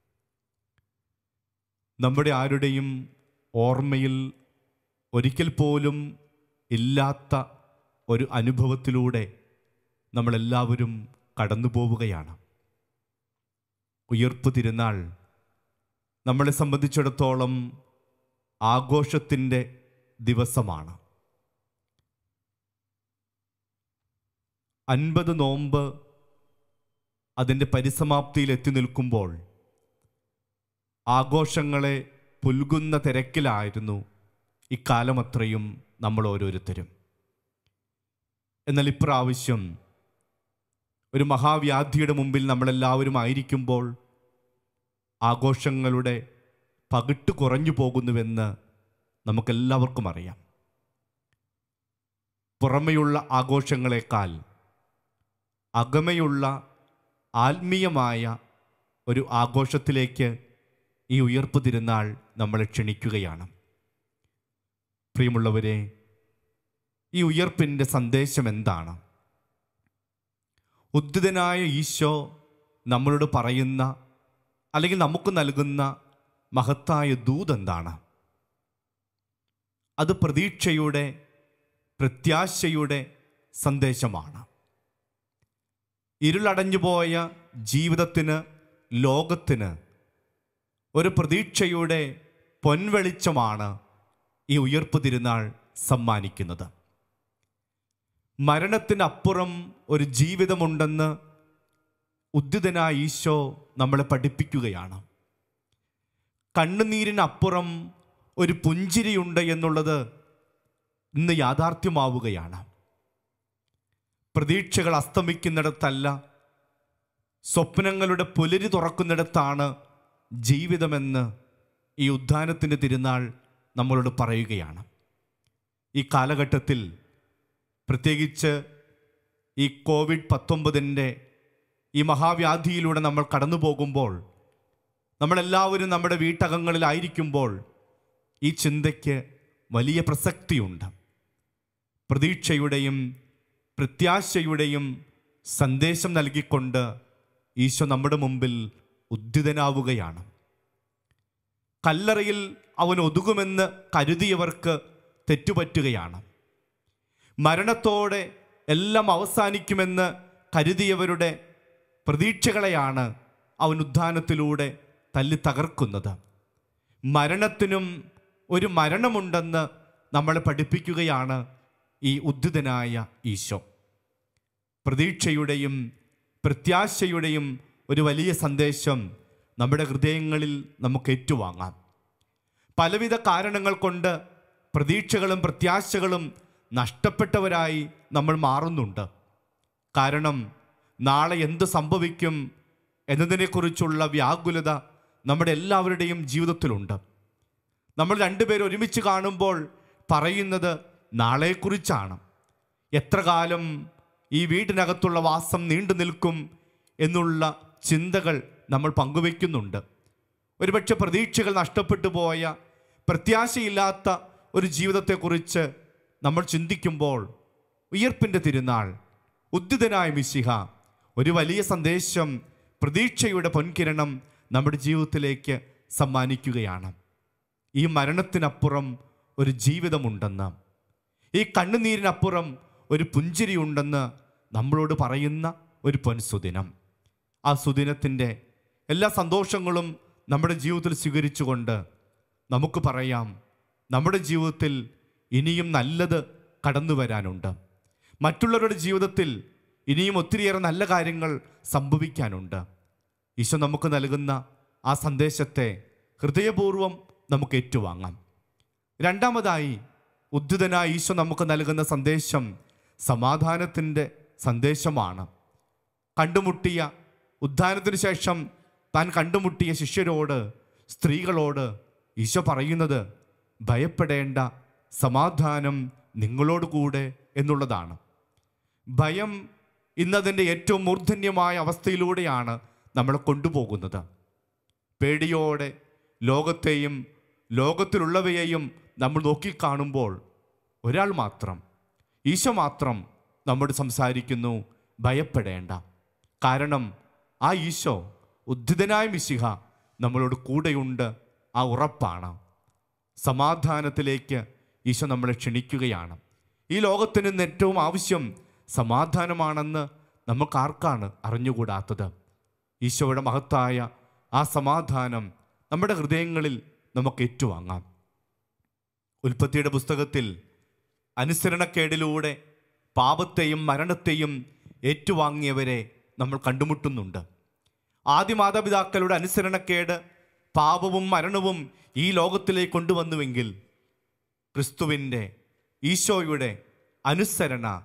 നമ്മുടെ ആരുടെയും ഓർമ്മയിൽ ഒരിക്കൽ പോലും ഇല്ലാത്ത ഒരു അനുഭവത്തിലൂടെ നമ്മളെല്ലാവരും കടന്നു പോവുകയാണ് ഉയർപ്പ് തിരുനാൾ നമ്മളെ സംബന്ധിച്ചിടത്തോളം ആഘോഷത്തിൻ്റെ ദിവസമാണ് അൻപത് നോമ്പ് അതിൻ്റെ പരിസമാപ്തിയിൽ എത്തി നിൽക്കുമ്പോൾ ആഘോഷങ്ങളെ പുൽകുന്ന തിരക്കിലായിരുന്നു ഇക്കാലമത്രയും നമ്മൾ ഓരോരുത്തരും എന്നാൽ ഇപ്രാവശ്യം ഒരു മഹാവ്യാധിയുടെ മുമ്പിൽ നമ്മളെല്ലാവരും ആയിരിക്കുമ്പോൾ ആഘോഷങ്ങളുടെ പകിട്ട് കുറഞ്ഞു പോകുന്നുവെന്ന് നമുക്കെല്ലാവർക്കും അറിയാം പുറമെയുള്ള ആഘോഷങ്ങളെക്കാൾ അകമയുള്ള ആത്മീയമായ ഒരു ആഘോഷത്തിലേക്ക് ഈ ഉയർപ്പ് തിരുനാൾ നമ്മളെ ക്ഷണിക്കുകയാണ് പ്രിയമുള്ളവരെ ഈ ഉയർപ്പിൻ്റെ സന്ദേശം എന്താണ് ഉദ്ധിതനായ ഈശോ നമ്മളോട് പറയുന്ന അല്ലെങ്കിൽ നമുക്ക് നൽകുന്ന മഹത്തായ ദൂത് എന്താണ് അത് പ്രതീക്ഷയുടെ പ്രത്യാശയുടെ സന്ദേശമാണ് ഇരുളടഞ്ഞുപോയ ജീവിതത്തിന് ലോകത്തിന് ഒരു പ്രതീക്ഷയുടെ പൊൻവെളിച്ചമാണ് ഈ ഉയർപ്പ് തിരുനാൾ സമ്മാനിക്കുന്നത് മരണത്തിനപ്പുറം ഒരു ജീവിതമുണ്ടെന്ന് ഉദ്ധിതനായ ഈശോ നമ്മളെ പഠിപ്പിക്കുകയാണ് കണ്ണുനീരിനപ്പുറം ഒരു പുഞ്ചിരിയുണ്ട് എന്നുള്ളത് ഇന്ന് യാഥാർത്ഥ്യമാവുകയാണ് പ്രതീക്ഷകൾ അസ്തമിക്കുന്നിടത്തല്ല സ്വപ്നങ്ങളുടെ പുലരി തുറക്കുന്നിടത്താണ് ജീവിതമെന്ന് ഈ ഉദ്ധാനത്തിൻ്റെ തിരുനാൾ നമ്മളോട് പറയുകയാണ് ഈ കാലഘട്ടത്തിൽ പ്രത്യേകിച്ച് ഈ കോവിഡ് പത്തൊമ്പതിൻ്റെ ഈ മഹാവ്യാധിയിലൂടെ നമ്മൾ കടന്നു പോകുമ്പോൾ നമ്മളെല്ലാവരും നമ്മുടെ വീട്ടകങ്ങളിലായിരിക്കുമ്പോൾ ഈ ചിന്തയ്ക്ക് വലിയ പ്രസക്തിയുണ്ട് പ്രതീക്ഷയുടെയും പ്രത്യാശയുടെയും സന്ദേശം നൽകിക്കൊണ്ട് ഈശോ നമ്മുടെ മുമ്പിൽ ഉദ്ധിതനാവുകയാണ് കല്ലറയിൽ അവൻ ഒതുങ്ങുമെന്ന് കരുതിയവർക്ക് തെറ്റുപറ്റുകയാണ് മരണത്തോടെ എല്ലാം അവസാനിക്കുമെന്ന് കരുതിയവരുടെ പ്രതീക്ഷകളെയാണ് അവൻ ഉദ്ധാനത്തിലൂടെ തല്ലി തകർക്കുന്നത് മരണത്തിനും ഒരു മരണമുണ്ടെന്ന് നമ്മളെ പഠിപ്പിക്കുകയാണ് ഈ ഉദ്ധിതനായ ഈശോ പ്രതീക്ഷയുടെയും പ്രത്യാശയുടെയും ഒരു വലിയ സന്ദേശം നമ്മുടെ ഹൃദയങ്ങളിൽ നമുക്ക് ഏറ്റുവാങ്ങാം പലവിധ കാരണങ്ങൾ കൊണ്ട് പ്രതീക്ഷകളും പ്രത്യാശകളും നഷ്ടപ്പെട്ടവരായി നമ്മൾ മാറുന്നുണ്ട് കാരണം നാളെ എന്ത് സംഭവിക്കും എന്നതിനെക്കുറിച്ചുള്ള വ്യാകുലത നമ്മുടെ എല്ലാവരുടെയും ജീവിതത്തിലുണ്ട് നമ്മൾ രണ്ടുപേരും ഒരുമിച്ച് കാണുമ്പോൾ പറയുന്നത് നാളെക്കുറിച്ചാണ് എത്ര കാലം ഈ വീടിനകത്തുള്ള വാസം നീണ്ടു നിൽക്കും എന്നുള്ള ചിന്തകൾ നമ്മൾ പങ്കുവെക്കുന്നുണ്ട് ഒരുപക്ഷെ പ്രതീക്ഷകൾ നഷ്ടപ്പെട്ടു പോയ പ്രത്യാശയില്ലാത്ത ഒരു ജീവിതത്തെക്കുറിച്ച് നമ്മൾ ചിന്തിക്കുമ്പോൾ ഉയർപ്പിൻ്റെ തിരുനാൾ ഉദ്ധിതനായ മിശിഹ ഒരു വലിയ സന്ദേശം പ്രതീക്ഷയുടെ പൊൻകിരണം നമ്മുടെ ജീവിതത്തിലേക്ക് സമ്മാനിക്കുകയാണ് ഈ മരണത്തിനപ്പുറം ഒരു ജീവിതമുണ്ടെന്ന് ഈ കണ്ണുനീരിനപ്പുറം ഒരു പുഞ്ചിരിയുണ്ടെന്ന് നമ്മളോട് പറയുന്ന ഒരു പൊൻസുദിനം ആ സുദിനത്തിൻ്റെ എല്ലാ സന്തോഷങ്ങളും നമ്മുടെ ജീവിതത്തിൽ സ്വീകരിച്ചുകൊണ്ട് നമുക്ക് പറയാം നമ്മുടെ ജീവിതത്തിൽ ഇനിയും നല്ലത് കടന്നു വരാനുണ്ട് മറ്റുള്ളവരുടെ ജീവിതത്തിൽ ഇനിയും ഒത്തിരിയേറെ നല്ല കാര്യങ്ങൾ സംഭവിക്കാനുണ്ട് ഈശോ നമുക്ക് നൽകുന്ന ആ സന്ദേശത്തെ ഹൃദയപൂർവ്വം നമുക്ക് ഏറ്റുവാങ്ങാം രണ്ടാമതായി ഉദ്ധിതനായ ഈശോ നമുക്ക് നൽകുന്ന സന്ദേശം സമാധാനത്തിൻ്റെ സന്ദേശമാണ് കണ്ടുമുട്ടിയ ഉദ്ധാനത്തിന് ശേഷം താൻ കണ്ടുമുട്ടിയ ശിഷ്യരോട് സ്ത്രീകളോട് ഈശോ പറയുന്നത് ഭയപ്പെടേണ്ട സമാധാനം നിങ്ങളോട് കൂടെ എന്നുള്ളതാണ് ഭയം ഇന്നതിൻ്റെ ഏറ്റവും മൂർധന്യമായ അവസ്ഥയിലൂടെയാണ് നമ്മളെ കൊണ്ടുപോകുന്നത് പേടിയോടെ ലോകത്തെയും ലോകത്തിലുള്ളവയെയും നമ്മൾ നോക്കിക്കാണുമ്പോൾ ഒരാൾ മാത്രം ഈശോ മാത്രം നമ്മോട് സംസാരിക്കുന്നു ഭയപ്പെടേണ്ട കാരണം ആ ഈശോ ഉദ്ധിതനായ മിശിഹ നമ്മളോട് കൂടെയുണ്ട് ആ ഉറപ്പാണ് സമാധാനത്തിലേക്ക് ഈശോ നമ്മളെ ക്ഷണിക്കുകയാണ് ഈ ലോകത്തിന് ഇന്ന് ഏറ്റവും ആവശ്യം സമാധാനമാണെന്ന് നമുക്കാർക്കാണ് അറിഞ്ഞുകൂടാത്തത് ഈശോയുടെ മഹത്തായ ആ സമാധാനം നമ്മുടെ ഹൃദയങ്ങളിൽ നമുക്ക് ഏറ്റുവാങ്ങാം ഉൽപ്പത്തിയുടെ പുസ്തകത്തിൽ അനുസരണക്കേടിലൂടെ പാപത്തെയും മരണത്തെയും ഏറ്റുവാങ്ങിയവരെ നമ്മൾ കണ്ടുമുട്ടുന്നുണ്ട് ആദ്യ മാതാപിതാക്കളുടെ അനുസരണക്കേട് പാപവും മരണവും ഈ ലോകത്തിലേക്ക് കൊണ്ടുവന്നുവെങ്കിൽ ക്രിസ്തുവിൻ്റെ ഈശോയുടെ അനുസരണ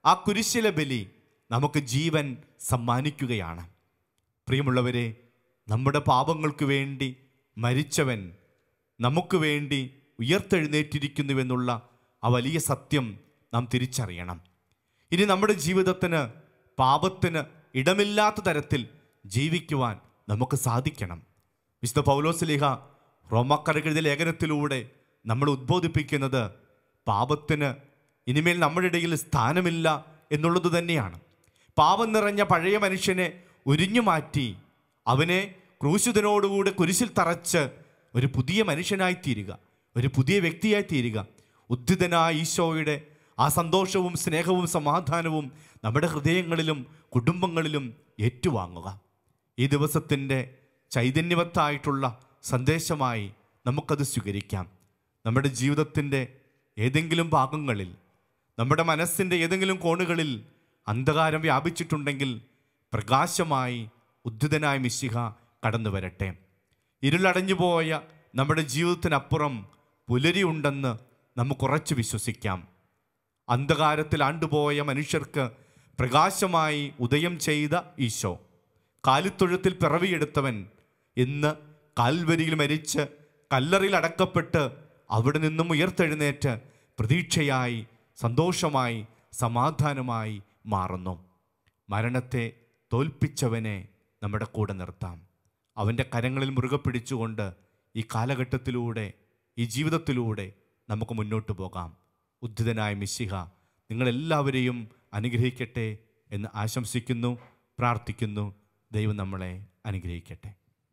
ആ കുരിശിലെ ബലി നമുക്ക് ജീവൻ സമ്മാനിക്കുകയാണ് പ്രിയമുള്ളവരെ നമ്മുടെ പാപങ്ങൾക്ക് വേണ്ടി മരിച്ചവൻ നമുക്ക് വേണ്ടി ഉയർത്തെഴുന്നേറ്റിരിക്കുന്നുവെന്നുള്ള ആ വലിയ സത്യം നാം തിരിച്ചറിയണം ഇനി നമ്മുടെ ജീവിതത്തിന് പാപത്തിന് ഇടമില്ലാത്ത തരത്തിൽ ജീവിക്കുവാൻ നമുക്ക് സാധിക്കണം വിശുദ്ധ പൗലോസ്ലിഹ റോമാക്കരകെഴുതിയ ലേഖനത്തിലൂടെ നമ്മൾ ഉദ്ബോധിപ്പിക്കുന്നത് പാപത്തിന് ഇനിമേൽ നമ്മുടെ ഇടയിൽ സ്ഥാനമില്ല എന്നുള്ളത് തന്നെയാണ് പാപം നിറഞ്ഞ പഴയ മനുഷ്യനെ ഉരിഞ്ഞു മാറ്റി അവനെ ക്രൂശിതനോടുകൂടെ കുരിശിൽ തറച്ച് ഒരു പുതിയ മനുഷ്യനായി തീരുക ഒരു പുതിയ വ്യക്തിയായി തീരുക ഉദ്ധിതനായ ഈശോയുടെ ആ സന്തോഷവും സ്നേഹവും സമാധാനവും നമ്മുടെ ഹൃദയങ്ങളിലും കുടുംബങ്ങളിലും ഏറ്റുവാങ്ങുക ഈ ദിവസത്തിൻ്റെ ചൈതന്യവത്തായിട്ടുള്ള സന്ദേശമായി നമുക്കത് സ്വീകരിക്കാം നമ്മുടെ ജീവിതത്തിൻ്റെ ഏതെങ്കിലും ഭാഗങ്ങളിൽ നമ്മുടെ മനസ്സിൻ്റെ ഏതെങ്കിലും കോണുകളിൽ അന്ധകാരം വ്യാപിച്ചിട്ടുണ്ടെങ്കിൽ പ്രകാശമായി ഉദ്ധിതനായ മിശിഹ കടന്നു വരട്ടെ ഇരുളടഞ്ഞു പോയ നമ്മുടെ ജീവിതത്തിനപ്പുറം പുലരിയുണ്ടെന്ന് നമുക്കുറച്ചു വിശ്വസിക്കാം അന്ധകാരത്തിൽ ആണ്ടുപോയ മനുഷ്യർക്ക് പ്രകാശമായി ഉദയം ചെയ്ത ഈശോ കാലിത്തൊഴുത്തിൽ പിറവിയെടുത്തവൻ ഇന്ന് കാൽവരിയിൽ മരിച്ച് കല്ലറിൽ അടക്കപ്പെട്ട് അവിടെ നിന്നും ഉയർത്തെഴുന്നേറ്റ് പ്രതീക്ഷയായി സന്തോഷമായി സമാധാനമായി മാറുന്നു മരണത്തെ തോൽപ്പിച്ചവനെ നമ്മുടെ കൂടെ നിർത്താം അവൻ്റെ കരങ്ങളിൽ മുറുകെ പിടിച്ചുകൊണ്ട് ഈ കാലഘട്ടത്തിലൂടെ ഈ ജീവിതത്തിലൂടെ നമുക്ക് മുന്നോട്ട് പോകാം ഉദ്ധിതനായ മിശിഹ നിങ്ങളെല്ലാവരെയും അനുഗ്രഹിക്കട്ടെ എന്ന് ആശംസിക്കുന്നു പ്രാർത്ഥിക്കുന്നു ദൈവം നമ്മളെ അനുഗ്രഹിക്കട്ടെ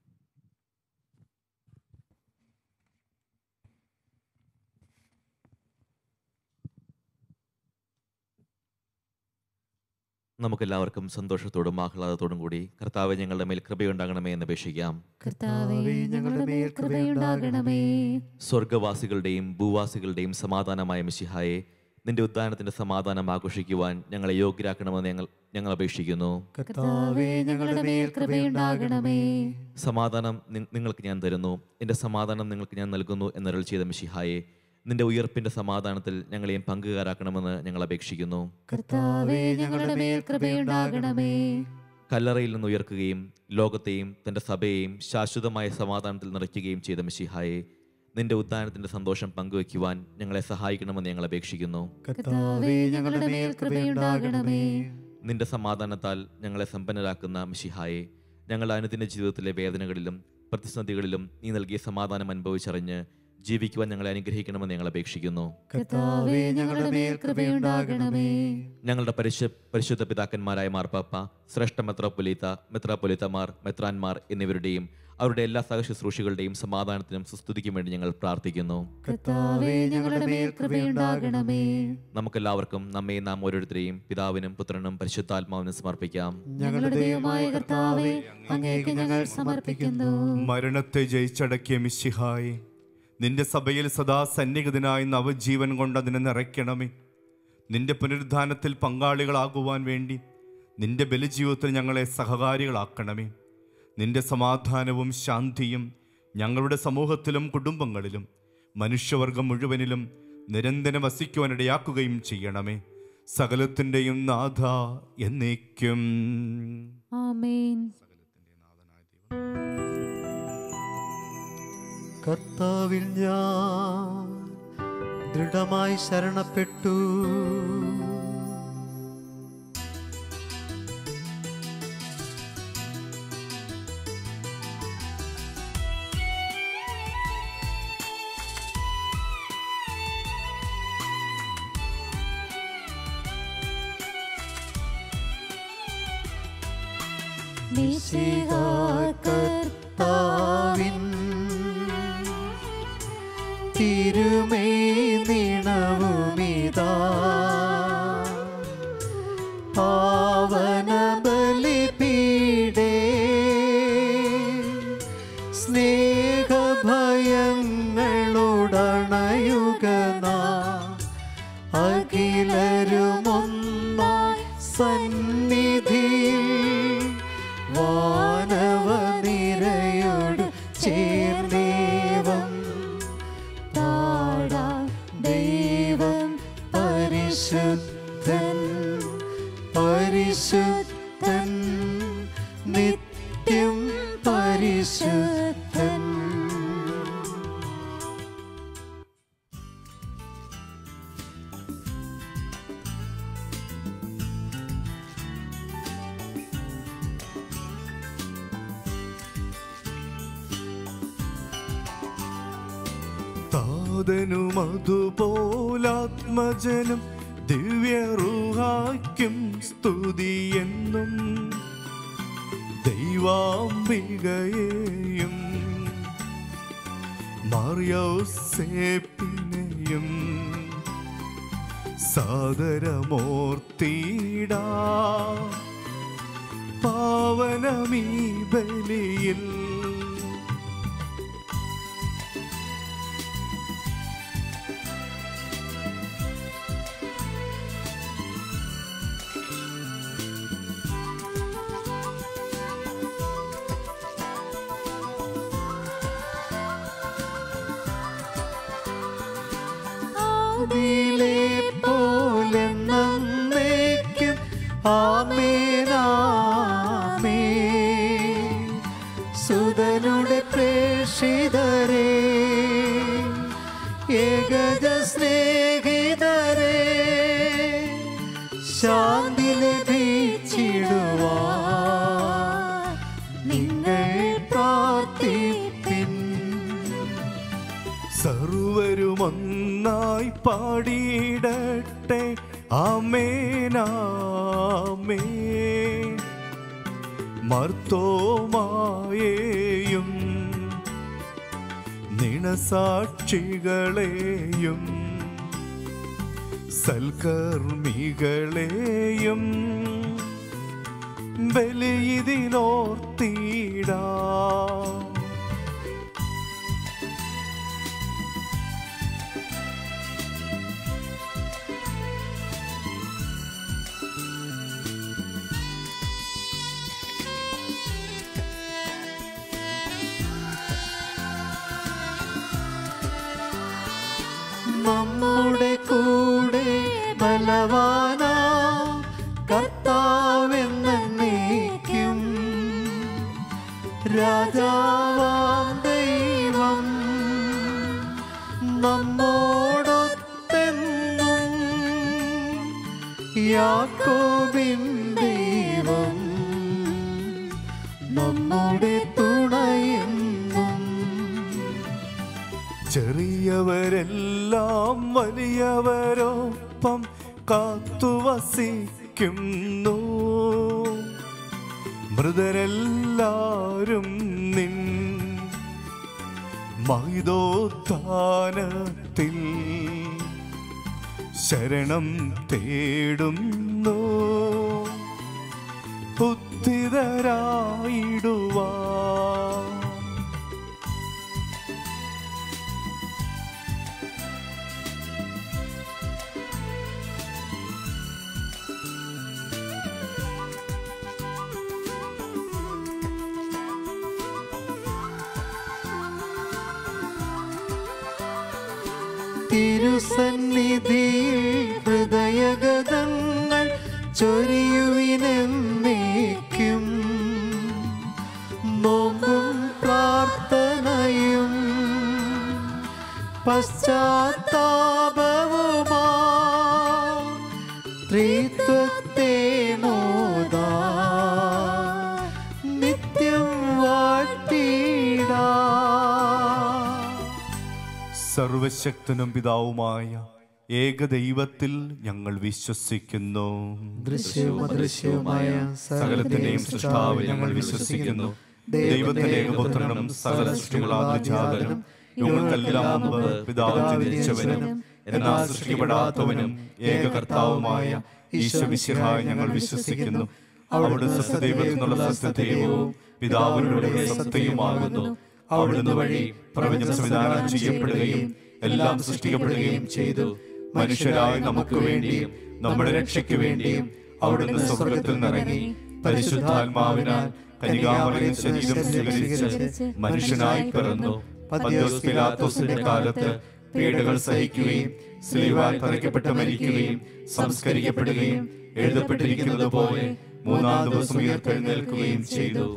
നമുക്കെല്ലാവർക്കും സന്തോഷത്തോടും ആഹ്ലാദത്തോടും കൂടി കർത്താവ് ഞങ്ങളുടെ മേൽ കൃപയുണ്ടാകണമേ എന്ന് അപേക്ഷിക്കാം കർത്താവേ ഞങ്ങളുടെ മേൽ കൃപയുണ്ടാകണമേ സ്വർഗവാസികളുടെയും ഭൂവാസികളുടെയും സമാധാനമായ മിശിഹായെ നിന്റെ ഉദ്ധാനത്തിന്റെ സമാധാനം ആഘോഷിക്കുവാൻ ഞങ്ങളെ യോഗ്യരാക്കണമെന്ന് ഞങ്ങൾ ഞങ്ങൾ അപേക്ഷിക്കുന്നു കർത്താവേ ഞങ്ങളുടെ മേൽ കൃപയുണ്ടാകണമേ സമാധാനം നി- നിങ്ങൾക്ക് ഞാൻ തരുന്നു എൻ്റെ സമാധാനം നിങ്ങൾക്ക് ഞാൻ നൽകുന്നു എന്നരുൾ ചെയ്ത മിശിഹായെ നിന്റെ ഉയർപ്പിന്റെ സമാധാനത്തിൽ ഞങ്ങളെയും പങ്കുകാരാക്കണമെന്ന് ഞങ്ങൾ അപേക്ഷിക്കുന്നു കർത്താവേ ഞങ്ങളുടെ മേൽ കൃപയുണ്ടാകണമേ കല്ലറയിൽ നിന്ന് ഉയർക്കുകയും ലോകത്തെയും തൻ്റെ സഭയെയും ശാശ്വതമായ സമാധാനത്തിൽ നിറയ്ക്കുകയും ചെയ്ത മിശിഹായെ നിന്റെ ഉദ്ധാനത്തിന്റെ സന്തോഷം പങ്കുവയ്ക്കുവാൻ ഞങ്ങളെ സഹായിക്കണമെന്ന് ഞങ്ങൾ അപേക്ഷിക്കുന്നു കർത്താവേ ഞങ്ങളുടെ മേൽ കൃപയുണ്ടാകണമേ നിന്റെ സമാധാനത്താൽ ഞങ്ങളെ സമ്പന്നരാക്കുന്ന മിശിഹായെ ഞങ്ങളുടെ അനുദിന ജീവിതത്തിലെ വേദനകളിലും പ്രതിസന്ധികളിലും നീ നൽകിയ സമാധാനം അനുഭവിച്ചറിഞ്ഞ് ജീവിക്കുവാൻ ഞങ്ങളെ അനുഗ്രഹിക്കണമെന്ന് ഞങ്ങൾ അപേക്ഷിക്കുന്നു കർത്താവേ ഞങ്ങളുടെ മേൽ കൃപയുണ്ടാകണമേ ഞങ്ങളുടെ പരിശു പരിശുദ്ധ പിതാക്കന്മാരായ മാർപ്പാപ്പ ശ്രേഷ്ഠ മെത്രോപൊലീത്ത മെത്രാപൊലീത്തമാർ മെത്രാൻമാർ എന്നിവരുടെയും അവരുടെ എല്ലാ സഹശുശ്രൂഷികളുടെയും സമാധാനത്തിനും സുസ്തുതിക്കും വേണ്ടി ഞങ്ങൾ പ്രാർത്ഥിക്കുന്നു കർത്താവേ ഞങ്ങളുടെ മേൽ കൃപയുണ്ടാകണമേ നമുക്കെല്ലാവർക്കും നമ്മെ നാം ഓരോരുത്തരെയും പിതാവിനും പുത്രനും പരിശുദ്ധാത്മാവിനും സമർപ്പിക്കാം ഞങ്ങളുടെ ദൈവമായ കർത്താവേ അങ്ങേക്ക് ഞങ്ങൾ സമർപ്പിക്കുന്നു മരണത്തെ ജയിച്ചടക്കിയ മിശിഹായി നിന്റെ സഭയിൽ സദാ സന്നിഹിതനായി നവജീവൻ കൊണ്ട് അതിനെ നിറയ്ക്കണമേ നിന്റെ പുനരുദ്ധാനത്തിൽ പങ്കാളികളാകുവാൻ വേണ്ടി നിന്റെ ബലിജീവിതത്തിൽ ഞങ്ങളെ സഹകാരികളാക്കണമേ നിന്റെ സമാധാനവും ശാന്തിയും ഞങ്ങളുടെ സമൂഹത്തിലും കുടുംബങ്ങളിലും മനുഷ്യവർഗം മുഴുവനിലും നിരന്തരം വസിക്കുവാനിടയാക്കുകയും ചെയ്യണമേ സകലത്തിൻ്റെയും നാഥ എന്നേക്കും ആമേൻ കർത്താവിൽ ഞാൻ ദൃഢമായി ശരണപ്പെട്ടു മിശിഹാ കർത്താവിൻ തിരുമേ നിണവുമിതാ പാവന ബലിപീഡേ സ്നേഹഭയങ്ങളുടണയുകനാ അഖിലരുമൊന്നായി സന്നിധിയിൽ വാനവ പരിശുദ്ധൻ താതനും അതുപോലാത്മജനും ദിവ്യറുഹായ്ക്കും സ്തുതിയെന്നും ദൈവാംബികയെയും മറിയോസേപ്പിനെയും സാദരമൂർത്തിടാ പാവനമീ ബലിയിൽ അതിലെ പോലെ നന്നേക്കും ആമേനാമേ സുതനുടെ പ്രേഷിതരെ ഏകജ സ്നേഹിതരെ ശാന്തി ലഭിച്ചിടുവാ നിങ്ങൾ പ്രാർത്ഥിപ്പിൻ സർവരുമൊന്നായി പാടിയിടട്ടെ ആമേനാമേ മർത്തോമായേയും നിണസാക്ഷികളെയും സൽക്കർമ്മികളെയും ബലിയിതിലോർത്തിടാം നമ്മുടെ കൂടെ ബലവാന കർത്താവെന്നേക്കും രാജാവാം ദൈവം നമ്മോടൊത്തെന്നും യാക്കോബിൻ ദൈവം നമ്മുടെ തുണയെന്നും ചെറിയവരെല്ലാം വലിയവരൊപ്പം കാത്തുവസിക്കുന്നു മൃതരെല്ലാരും നിൻ മഹിതോത്ഥാനത്തിൽ ശരണം തേടുന്നു ഉത്തിതരായിടുവാ തിരുസന്നിധിയിൽ ഹൃദയഗതങ്ങൾ ചൊരിയുവിനെന്നേക്കും നോമ്പും പ്രാർത്ഥനയും പശ്ചാത്താപവുമാ ത്രിത്വത്തെ മോദാ നിത്യം വാഴ്ത്തിടാ സർവശക്തനും പിതാവുമായ ഏകദൈവത്തിൽ ഞങ്ങൾ വിശ്വസിക്കുന്നു ദൃശ്യവും അദൃശ്യവുമായ സകലത്തിന്റെയും സൃഷ്ടാവിൽ ഞങ്ങൾ വിശ്വസിക്കുന്നു ദൈവത്തിന്റെ ഏകപുത്രനും സകല സൃഷ്ടികളാദ്യജാതനും ഞങ്ങൾക്കെല്ലാം മുമ്പ് പിതാവ് ജനിച്ചവനും എന്നാൽ സൃഷ്ടിക്കപ്പെടാത്തവനും ഏക കർത്താവുമായ ഈശ്വവിശിഹായി ഞങ്ങൾ വിശ്വസിക്കുന്നു അവിടെ സത്യദൈവത്തിൽ നിന്നുള്ള സത്യദൈവവും പിതാവിലൂടെ സത്യയുമാകുന്നു അവിടുന്ന് വഴി പ്രപഞ്ചം സംവിധാനം ചെയ്യപ്പെടുകയും എല്ലാം സൃഷ്ടിക്കപ്പെടുകയും ചെയ്തു മനുഷ്യരായ നമുക്ക് വേണ്ടിയും നമ്മുടെ രക്ഷയ്ക്ക് വേണ്ടിയും അവിടുന്ന് സ്വർഗത്തിൽ നിറങ്ങി പരിശുദ്ധാത്മാവിനാൽ കനികാമറിയ ശരീരം സ്വീകരിച്ച് മനുഷ്യനായി പിറന്നു പന്തിയോസ് പിലാത്തോസിന്റെ കാലത്ത് പീഡകൾ സഹിക്കുകയും സ്ലീവാൽ തറയ്ക്കപ്പെട്ട് മരിക്കുകയും സംസ്കരിക്കപ്പെടുകയും എഴുതപ്പെട്ടിരിക്കുന്നത് പോലെ മൂന്നാം ദിവസം ഉയർത്തെഴുന്നേൽക്കുകയും ചെയ്തു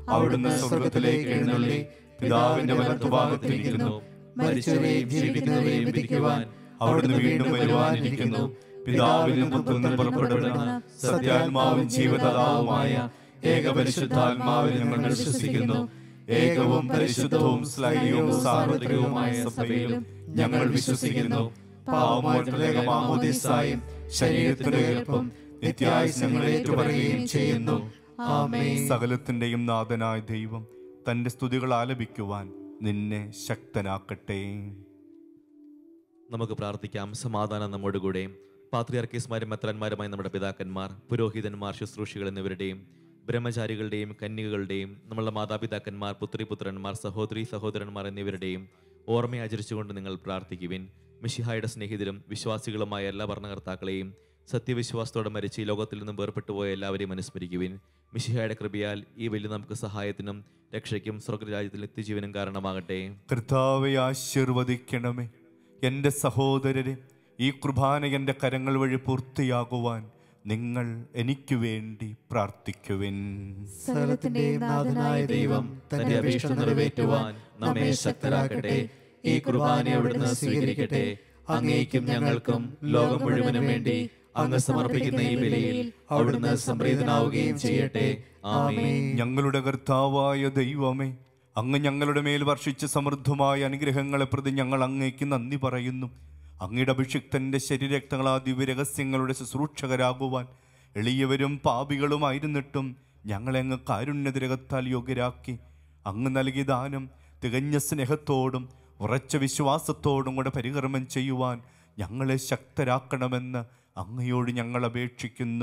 അവിടുന്ന് സ്വർഗത്തിലേക്ക് എഴുന്നള്ളി പിതാവിന്റെ വലത്തുഭാഗത്തിരിക്കുന്നു മരിച്ചവരെയും ജീവിക്കുന്നവരെയും വിധിക്കുവാൻ അവിടുന്ന് വീണ്ടും വരുവാനിരിക്കുന്നു പിതാവിനും പുത്രനും പുറപ്പെടുന്ന സത്യാത്മാവും ജീവദാതാവുമായ ഏകപരിശുദ്ധാത്മാവിൽ ഞങ്ങൾ വിശ്വസിക്കുന്നു ഏകവും പരിശുദ്ധവും സ്ലൈകവും സാർവത്രികവുമായ സഭയിലും ഞങ്ങൾ വിശ്വസിക്കുന്നു പാവമോചനമാമോദിസായും ശരീരത്തിന്റെ ഉയർപ്പും നിത്യായുസ് ഞങ്ങൾ ഏറ്റുപറയുകയും ചെയ്യുന്നു ആമേൻ സകലത്തിന്റെയും നാഥനായ ദൈവം തന്റെ സ്തുതികൾ ആലപിക്കുവാൻ നിന്നെ ശക്തനാക്കട്ടെ നമുക്ക് പ്രാർത്ഥിക്കാം സമാധാനം നമ്മോടുകൂടെ പാത്രിയാർക്കീസ്മാരും മെത്രന്മാരുമായ നമ്മുടെ പിതാക്കന്മാർ പുരോഹിതന്മാർ ശുശ്രൂഷികൾ എന്നിവരുടെയും ബ്രഹ്മചാരികളുടെയും കന്യകകളുടെയും നമ്മളുടെ മാതാപിതാക്കന്മാർ പുത്രിപുത്രന്മാർ സഹോദരി സഹോദരന്മാർ എന്നിവരുടെയും ഓർമ്മ ആചരിച്ചുകൊണ്ട് നിങ്ങൾ പ്രാർത്ഥിക്കുവിൻ മിഷിഹായുടെ സ്നേഹിതരും വിശ്വാസികളുമായ എല്ലാ ഭരണകർത്താക്കളെയും സത്യവിശ്വാസത്തോടെ മരിച്ച് ഈ ലോകത്തിൽ നിന്നും വേർപെട്ടു പോയ എല്ലാവരെയും അനുസ്മരിക്കുവിൻ മിഷിഹായുടെ കൃപയാൽ ഈ വലിയ നമുക്ക് സഹായത്തിനും രക്ഷയ്ക്കും സ്വർഗരാജ്യത്തിൽ നിത്യജീവനും കാരണമാകട്ടെ കർത്താവെ ആശീർവദിക്കണമേ എൻ്റെ സഹോദരരെ ഈ കുർബാന എൻ്റെ കരങ്ങൾ വഴി പൂർത്തിയാകുവാൻ നിങ്ങൾ എനിക്ക് വേണ്ടി പ്രാർത്ഥിക്കുവിൻ സകലത്തിന്റെയും നാഥനായ ദൈവം തന്റെ അഭീഷ്ടം നിറവേറ്റുവാൻ നമ്മെ ശക്തരാക്കട്ടെ ഈ കുർബാന അവിടുന്ന് സ്വീകരിക്കട്ടെ അങ്ങേക്കും ഞങ്ങൾക്കും ലോകം മുഴുവനും വേണ്ടി അങ്ങ് സമർപ്പിക്കുന്ന ഈ ബലിയിൽ അവിടുന്ന് സംപ്രീതനാവുകയും ചെയ്യട്ടെ ആമേൻ ഞങ്ങളുടെ കർത്താവായ ദൈവമേ അങ്ങ് ഞങ്ങളുടെ മേൽ വർഷിച്ച സമൃദ്ധമായ അനുഗ്രഹങ്ങളെ പ്രതി ഞങ്ങൾ അങ്ങേക്ക് നന്ദി പറയുന്നു അങ്ങയുടെ അഭിഷിക്തന്റെ ശരീരക്തങ്ങളാ ദിവ്യരഹസ്യങ്ങളുടെ ശുശ്രൂഷകരാകുവാൻ എളിയവരും പാപികളുമായിരുന്നിട്ടും ഞങ്ങളെ അങ്ങ് കാരുണ്യതിരകത്താൽ യോഗ്യരാക്കി അങ്ങ് നൽകിയ ദാനം തികഞ്ഞ സ്നേഹത്തോടും ഉറച്ച വിശ്വാസത്തോടും കൂടെ പരികർമ്മം ചെയ്യുവാൻ ഞങ്ങളെ ശക്തരാക്കണമെന്ന് അങ്ങയോട് ഞങ്ങൾ അപേക്ഷിക്കുന്നു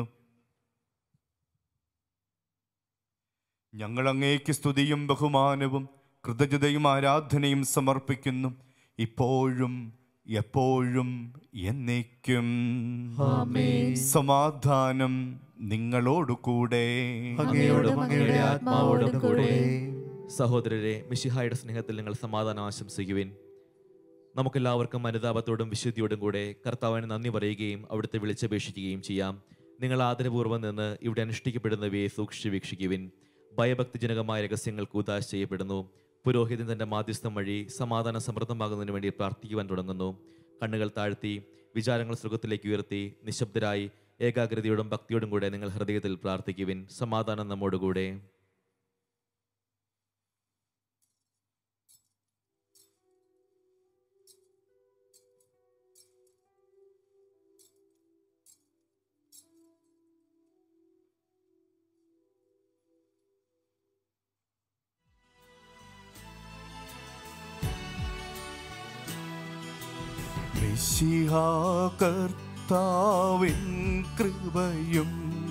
ഞങ്ങൾ അങ്ങേക്ക് സ്തുതിയും ബഹുമാനവും കൃതജ്ഞതയും ആരാധനയും സമർപ്പിക്കുന്നു ഇപ്പോഴും എപ്പോഴും എന്നേക്കും സമാധാനം നിങ്ങളോടുകൂടെ അങ്ങയോടും അങ്ങയുടെ ആത്മാവോടും കൂടെ സഹോദരരെ മിഷിഹായുടെ സ്നേഹത്തിൽ നിങ്ങൾ സമാധാനം ആശംസിക്കുവിൻ നമുക്കെല്ലാവർക്കും അനുതാപത്തോടും വിശുദ്ധിയോടും കൂടെ കർത്താവിന് നന്ദി പറയുകയും അവിടുത്തെ വിളിച്ചപേക്ഷിക്കുകയും ചെയ്യാം നിങ്ങൾ ആദരപൂർവ്വം നിന്ന് ഇവിടെ അനുഷ്ഠിക്കപ്പെടുന്നവയെ സൂക്ഷിച്ച് വീക്ഷിക്കുവിൻ ഭയഭക്തിജനകമായ രഹസ്യങ്ങൾ കൂതാശ ചെയ്യപ്പെടുന്നു പുരോഹിതൻ തന്റെ മാധ്യസ്ഥം വഴി സമാധാനം സമൃദ്ധമാകുന്നതിന് വേണ്ടി പ്രാർത്ഥിക്കുവാൻ തുടങ്ങുന്നു കണ്ണുകൾ താഴ്ത്തി വിചാരങ്ങൾ സുഖത്തിലേക്ക് ഉയർത്തി നിശബ്ദരായി ഏകാഗ്രതയോടും ഭക്തിയോടും കൂടെ നിങ്ങൾ ഹൃദയത്തിൽ പ്രാർത്ഥിക്കുവിൻ സമാധാനം നമ്മോടുകൂടെ കർത്താവിൻ കൃപയും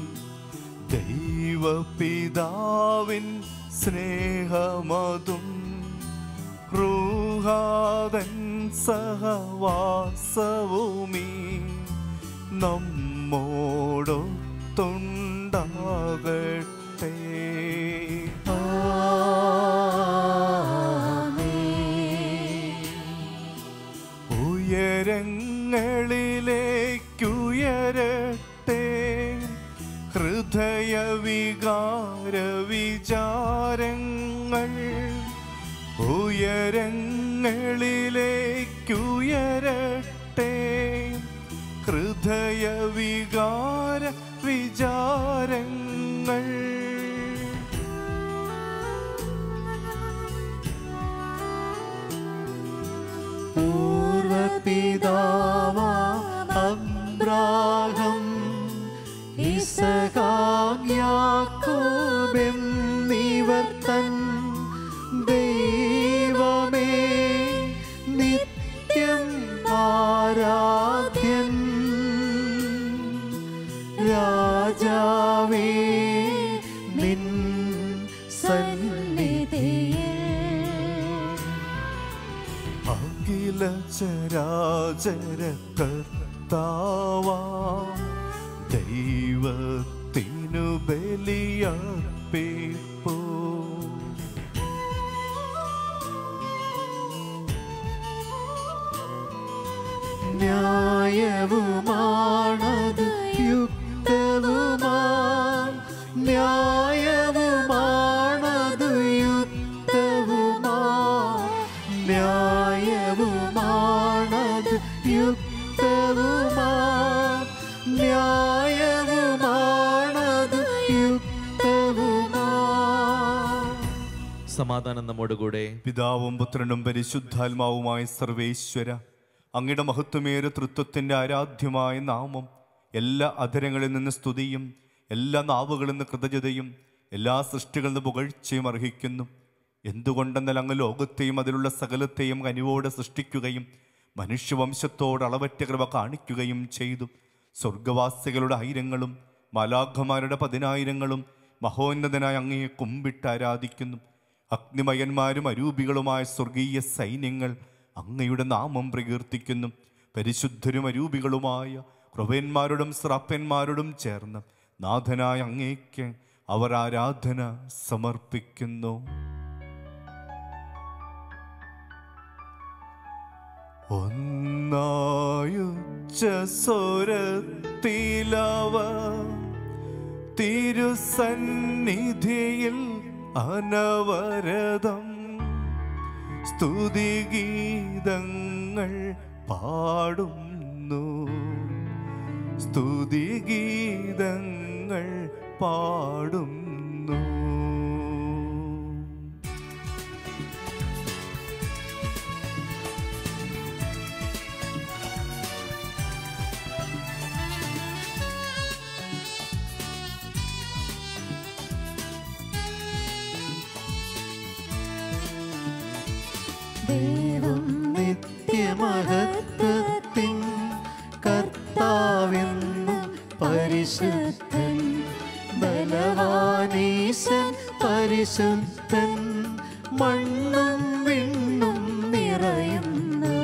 ദൈവപിതാവിൻ സ്നേഹമതും റൂഹാദൻ സഹവാസവുമീ നമ്മോടൊത്തുണ്ടാകട്ടെ ഉയരങ്ങളിലേക്കുയരട്ടെ ഹൃദയവികാര വിചാരങ്ങൾ ഉയരങ്ങളിലേക്കുയരട്ടെ ഹൃദയവികാര വിചാരങ്ങൾ പൂർവപിതാവാ അബ്രാഹം ഇസഹാക്യാക്കോബെന്നിവർ തൻ ദൈവമേ നിത്യം ആരാധ്യൻ രാജാവേ നിൻ സന്നിധിയിൽ അഖില ചരാചര കർത്താവാ ദൈവത്തിനു ബലിയർപ്പിപ്പോ ന്യായവുമാണത് യുക്തവുമാ ന്യായവുമാണത് സമാധാനം നമ്മോടുകൂടെ പിതാവും പുത്രനും പരിശുദ്ധാത്മാവുമായ സർവേശ്വര അങ്ങയുടെ മഹത്വമേറെ തൃത്വത്തിൻ്റെ ആരാധ്യമായ നാമം എല്ലാ അധരങ്ങളിൽ നിന്ന് സ്തുതിയും എല്ലാ നാവുകളിൽ നിന്ന് കൃതജ്ഞതയും എല്ലാ സൃഷ്ടികളിൽ നിന്ന് പുകഴ്ചയും അർഹിക്കുന്നു എന്തുകൊണ്ടെന്നാൽ അങ്ങ് ലോകത്തെയും അതിലുള്ള സകലത്തെയും കനിവോടെ സൃഷ്ടിക്കുകയും മനുഷ്യവംശത്തോട് അളവറ്റ കൃപ കാണിക്കുകയും ചെയ്തു സ്വർഗവാസികളുടെ ആയിരങ്ങളും മാലാഖമാരുടെ പതിനായിരങ്ങളും മഹോന്നതനായ അങ്ങയെ കുമ്പിട്ട് ആരാധിക്കുന്നു അഗ്നിമയന്മാരും അരൂപികളുമായ സ്വർഗീയ സൈന്യങ്ങൾ അങ്ങയുടെ നാമം പ്രകീർത്തിക്കുന്നു പരിശുദ്ധരും അരൂപികളുമായ കൃപന്മാരോടും ശ്രാപ്പന്മാരോടും ചേർന്ന് നാഥനായ അങ്ങേക്ക് അവർ ആരാധന സമർപ്പിക്കുന്നു ഒന്നായുച്ച സ്വരത്തിലവ തിരുസന്നിധിയിൽ അനവരതം സ്തുതിഗീതങ്ങൾ പാടുന്നു സ്തുതിഗീതങ്ങൾ പാടുന്നു ദൈവം നിത്യമഹത്വത്തിൻ കർത്താവെന്നും പരിശുദ്ധൻ ബലവാനീശൻ പരിശുദ്ധൻ മണ്ണും വിണ്ണും നിറയുന്നു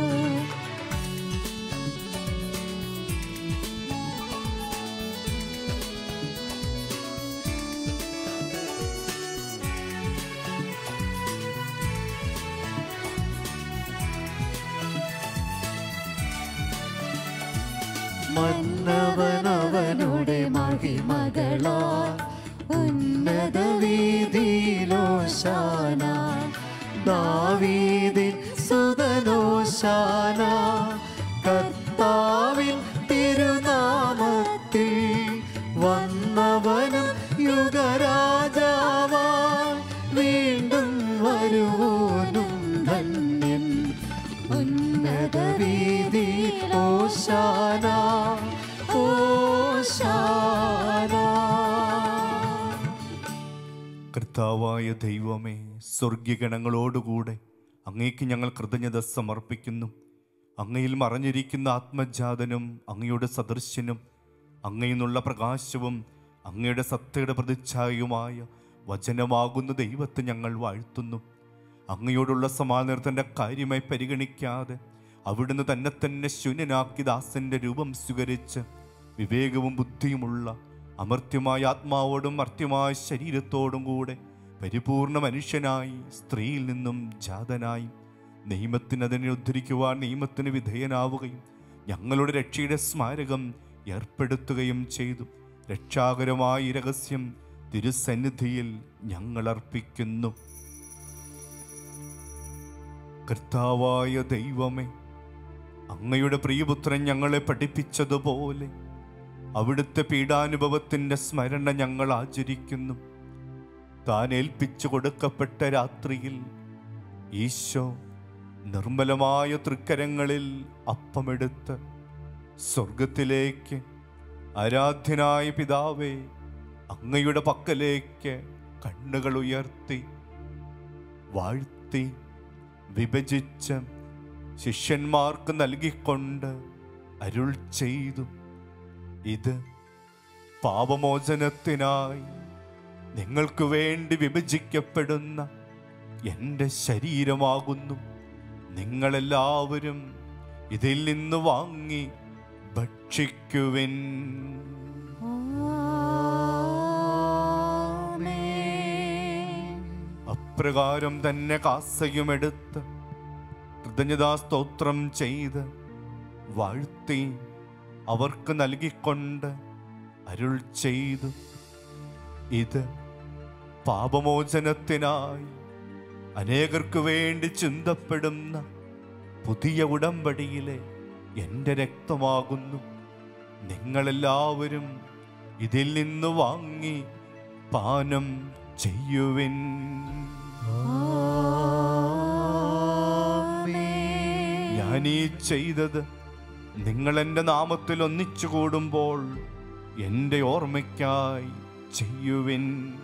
മന്നവനവനുടെ മഹിമകളാ ഉന്നത വീതിയിലോശാന ദാവീദിൻ സുതനോശാന കർത്താവിൻ തിരുനാമത്തിൽ വന്നവനും യുഗരാജാവാൻ വീണ്ടും വരുവോനും ധന്യൻ ഉന്നത വീതി ഓശാന ഓശാന കർത്താവായ ദൈവമേ സ്വർഗീയഗണങ്ങളോടുകൂടെ അങ്ങേക്ക് ഞങ്ങൾ കൃതജ്ഞത സമർപ്പിക്കുന്നു അങ്ങയിൽ മറഞ്ഞിരിക്കുന്ന ആത്മജാതനും അങ്ങയുടെ സദൃശ്യനും അങ്ങയിൽ നിന്നുള്ള പ്രകാശവും അങ്ങയുടെ സത്തയുടെ പ്രതിച്ഛായയുമായ വചനമാകുന്ന ദൈവത്തെ ഞങ്ങൾ വാഴ്ത്തുന്നു അങ്ങയോടുള്ള സമാധാനത്തിൻ്റെ കാര്യമായി പരിഗണിക്കാതെ അവിടുന്ന് തന്നെ തന്നെ ശൂന്യനാക്കി ദാസന്റെ രൂപം സ്വീകരിച്ച് വിവേകവും ബുദ്ധിയുമുള്ള അമർത്യമായ ആത്മാവോടും മർത്യമായ ശരീരത്തോടും കൂടെ പരിപൂർണ മനുഷ്യനായി സ്ത്രീയിൽ നിന്നും ജാതനായി നിയമത്തിന് അതിനെ ഉദ്ധരിക്കുവാൻ നിയമത്തിന് വിധേയനാവുകയും ഞങ്ങളുടെ രക്ഷയുടെ സ്മാരകം ഏർപ്പെടുത്തുകയും ചെയ്തു രക്ഷാകരമായ ഈ രഹസ്യം തിരുസന്നിധിയിൽ ഞങ്ങൾ അർപ്പിക്കുന്നു കർത്താവായ ദൈവമേ അങ്ങയുടെ പ്രിയപുത്രൻ ഞങ്ങളെ പഠിപ്പിച്ചതുപോലെ അവിടുത്തെ പീഡാനുഭവത്തിന്റെ സ്മരണ ഞങ്ങൾ ആചരിക്കുന്നു താൻ ഏൽപ്പിച്ചു കൊടുക്കപ്പെട്ട രാത്രിയിൽ ഈശോ നിർമ്മലമായ തൃക്കരങ്ങളിൽ അപ്പമെടുത്ത് സ്വർഗത്തിലേക്ക് ആരാധ്യനായ പിതാവേ അങ്ങയുടെ പക്കലേക്ക് കണ്ണുകൾ ഉയർത്തി വാഴ്ത്തി വിഭജിച്ച് ശിഷ്യന്മാർക്ക് നൽകിക്കൊണ്ട് അരുൾ ചെയ്തു ഇത് പാപമോചനത്തിനായി നിങ്ങൾക്ക് വേണ്ടി വിഭജിക്കപ്പെടുന്ന എൻ്റെ ശരീരമാകുന്നു നിങ്ങളെല്ലാവരും ഇതിൽ നിന്ന് വാങ്ങി ഭക്ഷിക്കുവിൻ അപ്രകാരം തന്നെ കാസയുമെടുത്ത് കൃതജ്ഞതാ സ്തോത്രം ചെയ്ത് വാഴ്ത്തി അവർക്ക് നൽകിക്കൊണ്ട് അരുൾ ചെയ്തു ഇത് പാപമോചനത്തിനായി അനേകർക്ക് വേണ്ടി ചിന്തപ്പെടുന്ന പുതിയ ഉടമ്പടിയിലെ എൻ്റെ രക്തമാകുന്നു നിങ്ങളെല്ലാവരും ഇതിൽ നിന്ന് വാങ്ങി പാനം ചെയ്യുവിൻ ആ ഞാൻ ഈ ചെയ്തത് നിങ്ങൾ എൻ്റെ നാമത്തിൽ ഒന്നിച്ചു കൂടുമ്പോൾ എൻ്റെ ഓർമ്മയ്ക്കായി ചെയ്യുവിൻ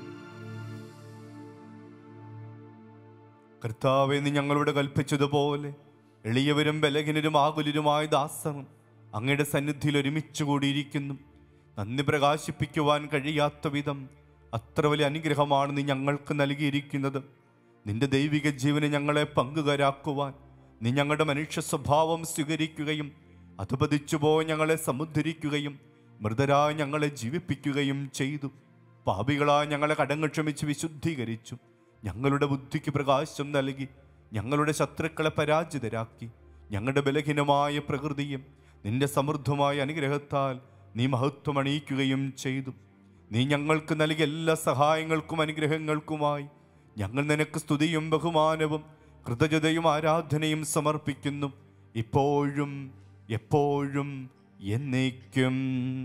കർത്താവെ നീ ഞങ്ങളോട് കൽപ്പിച്ചതുപോലെ എളിയവരും ബലഹീനരും ആകുലരുമായ ദാസനും അങ്ങയുടെ സന്നിധിയിൽ ഒരുമിച്ച് കൂടിയിരിക്കുന്നു നന്ദി പ്രകാശിപ്പിക്കുവാൻ കഴിയാത്ത വിധം അത്ര വലിയ അനുഗ്രഹമാണ് നീ ഞങ്ങൾക്ക് നൽകിയിരിക്കുന്നത് നിന്റെ ദൈവിക ജീവനെ ഞങ്ങളെ പങ്കുകാരാക്കുവാൻ നീ ഞങ്ങളുടെ മനുഷ്യ സ്വഭാവം സ്വീകരിക്കുകയും അധപതിച്ചുപോയി ഞങ്ങളെ സമുദ്ധരിക്കുകയും മൃതരായി ഞങ്ങളെ ജീവിപ്പിക്കുകയും ചെയ്തു പാപികളായി ഞങ്ങളെ കടങ്ങൾ ക്ഷമിച്ച് വിശുദ്ധീകരിച്ചു ഞങ്ങളുടെ ബുദ്ധിക്ക് പ്രകാശം നൽകി ഞങ്ങളുടെ ശത്രുക്കളെ പരാജിതരാക്കി ഞങ്ങളുടെ ബലഹീനമായ പ്രകൃതിയും നിന്റെ സമൃദ്ധമായ അനുഗ്രഹത്താൽ നീ മഹത്വം അണിയിക്കുകയും ചെയ്തു നീ ഞങ്ങൾക്ക് നൽകിയ എല്ലാ സഹായങ്ങൾക്കും അനുഗ്രഹങ്ങൾക്കുമായി ഞങ്ങൾ നിനക്ക് സ്തുതിയും ബഹുമാനവും കൃതജ്ഞതയും ആരാധനയും സമർപ്പിക്കുന്നു ഇപ്പോഴും എപ്പോഴും എന്നേക്കും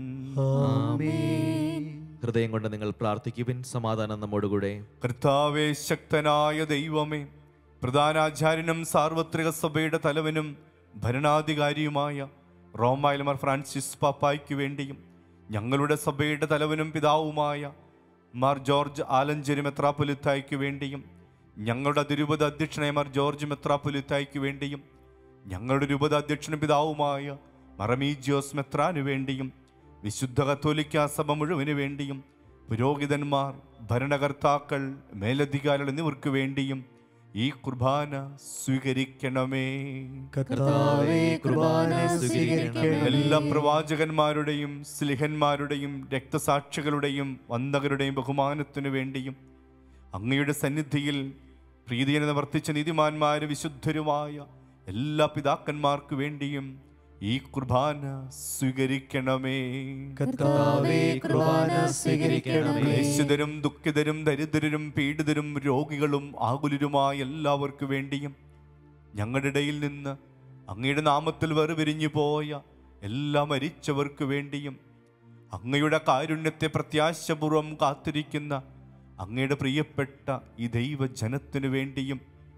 ഹൃദയം കൊണ്ട് നിങ്ങൾ പ്രാർത്ഥിക്കുവിൻ സമാധാനം നമ്മോടുകൂടെ കർത്താവെ ശക്തനായ ദൈവമേ പ്രധാനാചാര്യനും സാർവത്രിക സഭയുടെ തലവനും ഭരണാധികാരിയുമായ റോമായലമർ ഫ്രാൻസിസ് പാപ്പായ്ക്ക് വേണ്ടിയും ഞങ്ങളുടെ സഭയുടെ തലവനും പിതാവുമായ മാർ ജോർജ് ആലഞ്ചേരി മെത്രാപ്പൊലിത്തായ്ക്ക് വേണ്ടിയും ഞങ്ങളുടെ അതിരൂപത അധ്യക്ഷനായ മാർ ജോർജ് മെത്രാപ്പൊലിത്തായ്ക്ക് വേണ്ടിയും ഞങ്ങളുടെ രൂപത അധ്യക്ഷനും പിതാവുമായ മറമീജിയോസ് മെത്രാനു വേണ്ടിയും വിശുദ്ധ കത്തോലിക്ക സഭ മുഴുവന് വേണ്ടിയും പുരോഹിതന്മാർ ഭരണകർത്താക്കൾ മേലധികാരികൾ എന്നിവർക്ക് വേണ്ടിയും ഈ കുർബാന സ്വീകരിക്കണമേ കർത്താവേ കുർബാന സ്വീകരിക്കണമേ എല്ലാ പ്രവാചകന്മാരുടെയും സ്ലിഹന്മാരുടെയും രക്തസാക്ഷികളുടെയും വന്ദകരുടെയും ബഹുമാനത്തിനു വേണ്ടിയും അങ്ങയുടെ സന്നിധിയിൽ പ്രീതിയെ നിവർത്തിച്ച നീതിമാന്മാരും വിശുദ്ധരുമായ എല്ലാ പിതാക്കന്മാർക്ക് വേണ്ടിയും ഈ കുർബാന സ്വീകരിക്കണമേ കർത്താവേ കുർബാന സ്വീകരിക്കണമേ ക്ലേശിതരും ദുഃഖിതരും ദരിദ്രരും പീഡിതരും രോഗികളും ആകുലരുമായ എല്ലാവർക്കു വേണ്ടിയും ഞങ്ങളുടെ ഇടയിൽ നിന്ന് അങ്ങയുടെ നാമത്തിൽ വേർപിരിഞ്ഞു പോയ എല്ലാ മരിച്ചവർക്ക് വേണ്ടിയും അങ്ങയുടെ കാരുണ്യത്തെ പ്രത്യാശപൂർവം കാത്തിരിക്കുന്ന അങ്ങയുടെ പ്രിയപ്പെട്ട ഈ ദൈവജനത്തിനു വേണ്ടിയും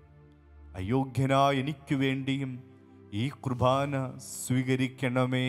അയോഗ്യനായ എനിക്ക് വേണ്ടിയും ഈ കുർബാന സ്വീകരിക്കണമേ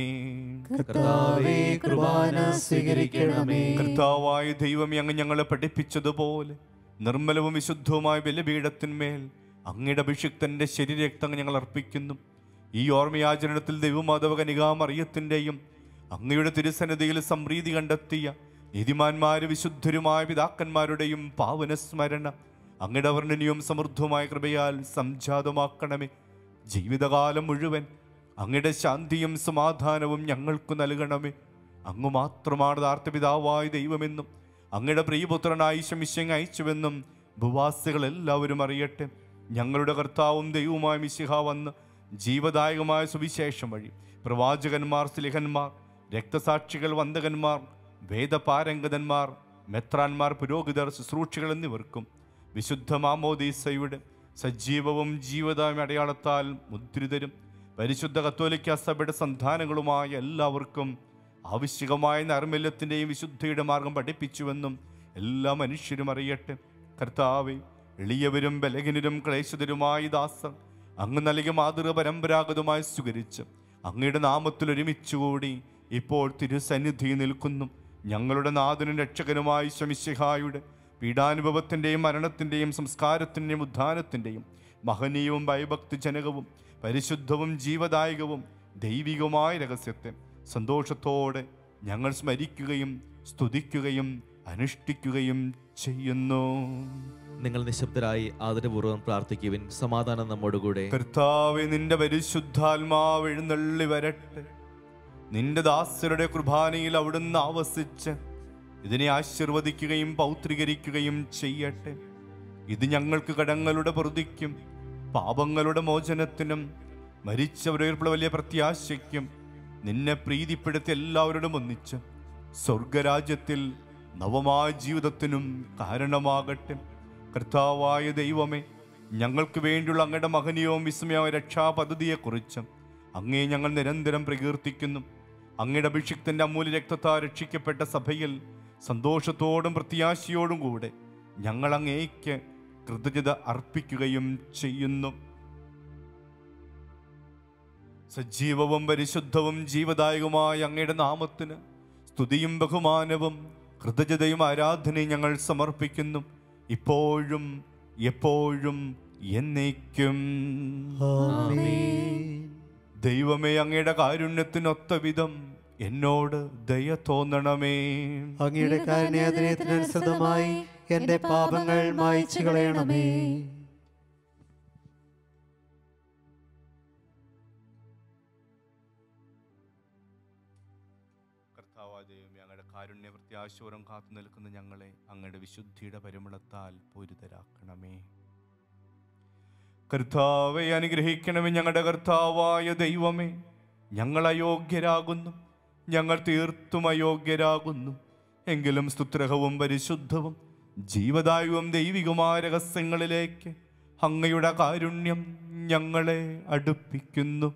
കർത്താവേ കുർബാന സ്വീകരിക്കണമേ കർത്താവായ ദൈവം അങ്ങ് ഞങ്ങളെ പഠിപ്പിച്ചതുപോലെ നിർമ്മലവും വിശുദ്ധവുമായ ബലിപീഠത്തിന്മേൽ അങ്ങയുടെ അഭിഷിക്തന്റെ ശരീരക്തങ്ങൾ ഞങ്ങൾ അർപ്പിക്കുന്നു ഈ ഓർമ്മയാചരണത്തിൽ ദൈവമാധവ കനികാമറിയത്തിൻ്റെയും അങ്ങയുടെ തിരുസന്നിധിയിൽ സംപ്രീതി കണ്ടെത്തിയ നീതിമാന്മാര് വിശുദ്ധരുമായ പിതാക്കന്മാരുടെയും പാവന സ്മരണ അങ്ങയുടെ വർണ്ണനീയവും സമൃദ്ധവുമായ കൃപയാൽ സംജാതമാക്കണമേ ജീവിതകാലം മുഴുവൻ അങ്ങയുടെ ശാന്തിയും സമാധാനവും ഞങ്ങൾക്ക് നൽകണമേ അങ്ങ് മാത്രമാണ് യഥാർത്ഥ പിതാവായ ദൈവമെന്നും അങ്ങയുടെ പ്രിയപുത്രനായി ശമിശങ് അയച്ചുവെന്നും ഭൂവാസികൾ എല്ലാവരും അറിയട്ടെ ഞങ്ങളുടെ കർത്താവും ദൈവവുമായ മിശിഹ വന്ന് ജീവദായകമായ സുവിശേഷം വഴി പ്രവാചകന്മാർ സ്ലിഹന്മാർ രക്തസാക്ഷികൾ വന്ദകന്മാർ വേദപാരംഗതന്മാർ മെത്രാന്മാർ പുരോഹിതർ ശുശ്രൂഷികൾ എന്നിവർക്കും വിശുദ്ധ മാമോദീസയുടെ സജീവവും ജീവതായും അടയാളത്താൽ മുദ്രിതരും പരിശുദ്ധ കത്തോലിക്ക സഭയുടെ സന്താനങ്ങളുമായ എല്ലാവർക്കും ആവശ്യകമായ നർമ്മല്യത്തിൻ്റെയും വിശുദ്ധിയുടെ മാർഗം പഠിപ്പിച്ചുവെന്നും എല്ലാ മനുഷ്യരും അറിയട്ടെ കർത്താവെ എളിയവരും ബലഹീനരും ക്ലേശിതരുമായ ദാസർ അങ്ങ് നൽകിയ മാതൃക പരമ്പരാഗതമായി സ്വീകരിച്ച് അങ്ങയുടെ നാമത്തിൽ ഒരുമിച്ചുകൂടി ഇപ്പോൾ തിരുസന്നിധി നിൽക്കുന്നു ഞങ്ങളുടെ നാഥനും രക്ഷകനുമായി ശമിശിഹായുടെ പീഡാനുഭവത്തിൻ്റെയും മരണത്തിൻ്റെയും സംസ്കാരത്തിൻ്റെയും ഉദ്ധാനത്തിൻ്റെയും മഹനീയവും ഭയഭക്തിജനകവും പരിശുദ്ധവും ജീവദായകവും ദൈവികവുമായ രഹസ്യത്തെ സന്തോഷത്തോടെ ഞങ്ങൾ സ്മരിക്കുകയും സ്തുതിക്കുകയും അനുഷ്ഠിക്കുകയും ചെയ്യുന്നു നിങ്ങൾ നിശബ്ദരായി ആദരപൂർവ്വം പ്രാർത്ഥിക്കുവിൻ സമാധാനം നമ്മോടുകൂടെ കർത്താവെ നിന്റെ പരിശുദ്ധാത്മാവ് എഴുന്നള്ളി വരട്ടെ നിന്റെ ദാസരുടെ കുർബാനയിൽ അവിടുന്ന് ആവസിച്ച് ഇതിനെ ആശീർവദിക്കുകയും പൗത്രീകരിക്കുകയും ചെയ്യട്ടെ ഇത് ഞങ്ങൾക്ക് കടങ്ങളുടെ പ്രതിക്കും പാപങ്ങളുടെ മോചനത്തിനും മരിച്ചവരുടെ വലിയ പ്രത്യാശയ്ക്കും നിന്നെ പ്രീതിപ്പെടുത്തി എല്ലാവരോടും ഒന്നിച്ച് സ്വർഗരാജ്യത്തിൽ നവമായ ജീവിതത്തിനും കാരണമാകട്ടെ കർത്താവായ ദൈവമേ ഞങ്ങൾക്ക് വേണ്ടിയുള്ള അങ്ങയുടെ മഹനീയവും വിസ്മയമായ രക്ഷാപദ്ധതിയെക്കുറിച്ച് അങ്ങേ ഞങ്ങൾ നിരന്തരം പ്രകീർത്തിക്കുന്നു അങ്ങയുടെ അഭിഷിക്തന്റെ അമൂല്യ രക്തത്താൽ രക്ഷിക്കപ്പെട്ട സഭയിൽ സന്തോഷത്തോടും പ്രത്യാശയോടും കൂടെ ഞങ്ങൾ അങ്ങേക്ക് കൃതജ്ഞത അർപ്പിക്കുകയും ചെയ്യുന്നു സജീവവും പരിശുദ്ധവും ജീവദായകവുമായ അങ്ങയുടെ നാമത്തിന് സ്തുതിയും ബഹുമാനവും കൃതജ്ഞതയും ആരാധനയും ഞങ്ങൾ സമർപ്പിക്കുന്നു ഇപ്പോഴും എപ്പോഴും എന്നേക്കും ആമേൻ ദൈവമേ അങ്ങയുടെ കാരുണ്യത്തിനൊത്ത വിധം എന്നോട് ദയ തോന്നണമേ അങ്ങയുടെ കാരുണ്യാതിരയത്തിനനുസൃതമായി എന്റെ പാപങ്ങൾ മായ്ച്ചു കളയണമേ കർത്താവായ ദൈവമേ അങ്ങയുടെ കാരുണ്യ പ്രത്യാശോരം കാത്തു നിൽക്കുന്ന ഞങ്ങളെ അങ്ങയുടെ വിശുദ്ധിയുടെ പരിമളത്താൽ പൂരിതരാക്കണമേ കർത്താവെ അനുഗ്രഹിക്കണമേ ഞങ്ങളുടെ കർത്താവായ ദൈവമേ ഞങ്ങൾ അയോഗ്യരാകുന്നു ഞങ്ങൾ തീർത്തും അയോഗ്യരാകുന്നു എങ്കിലും സ്തുത്രഹവും പരിശുദ്ധവും ജീവദായവും ദൈവികമായ രഹസ്യങ്ങളിലേക്ക് അങ്ങയുടെ കാരുണ്യം ഞങ്ങളെ അടുപ്പിക്കുന്നു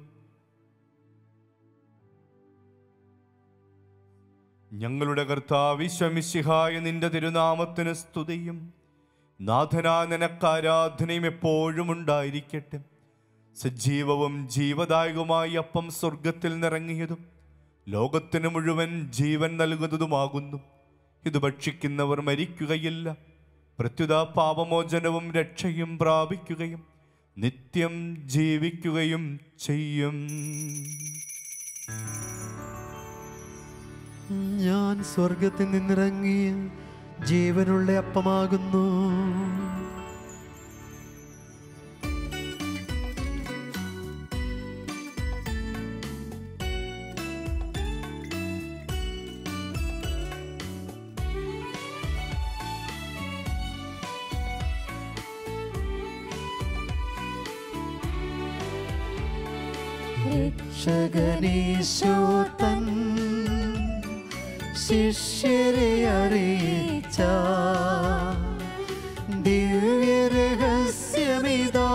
ഞങ്ങളുടെ കർത്താവിശ്വമിശിഹായ നിന്റെ തിരുനാമത്തിന് സ്തുതിയും നാഥനാ നിനക്ക് ആരാധനയും എപ്പോഴും ഉണ്ടായിരിക്കട്ടെ സജീവവും ജീവദായകവുമായി അപ്പം സ്വർഗത്തിൽ നിറങ്ങിയതും ലോകത്തിന് മുഴുവൻ ജീവൻ നൽകുന്നതുമാകുന്നു ഇത് ഭക്ഷിക്കുന്നവർ മരിക്കുകയില്ല പ്രത്യുത പാപമോചനവും രക്ഷയും പ്രാപിക്കുകയും നിത്യം ജീവിക്കുകയും ചെയ്യും ഞാൻ സ്വർഗത്തിൽ നിന്നിറങ്ങിയ ജീവനുള്ള അപ്പമാകുന്നു രക്ഷകനീശോ തൻ ശിഷ്യരെ അറിയിച്ച ദിവ്യരഹസ്യമിതാ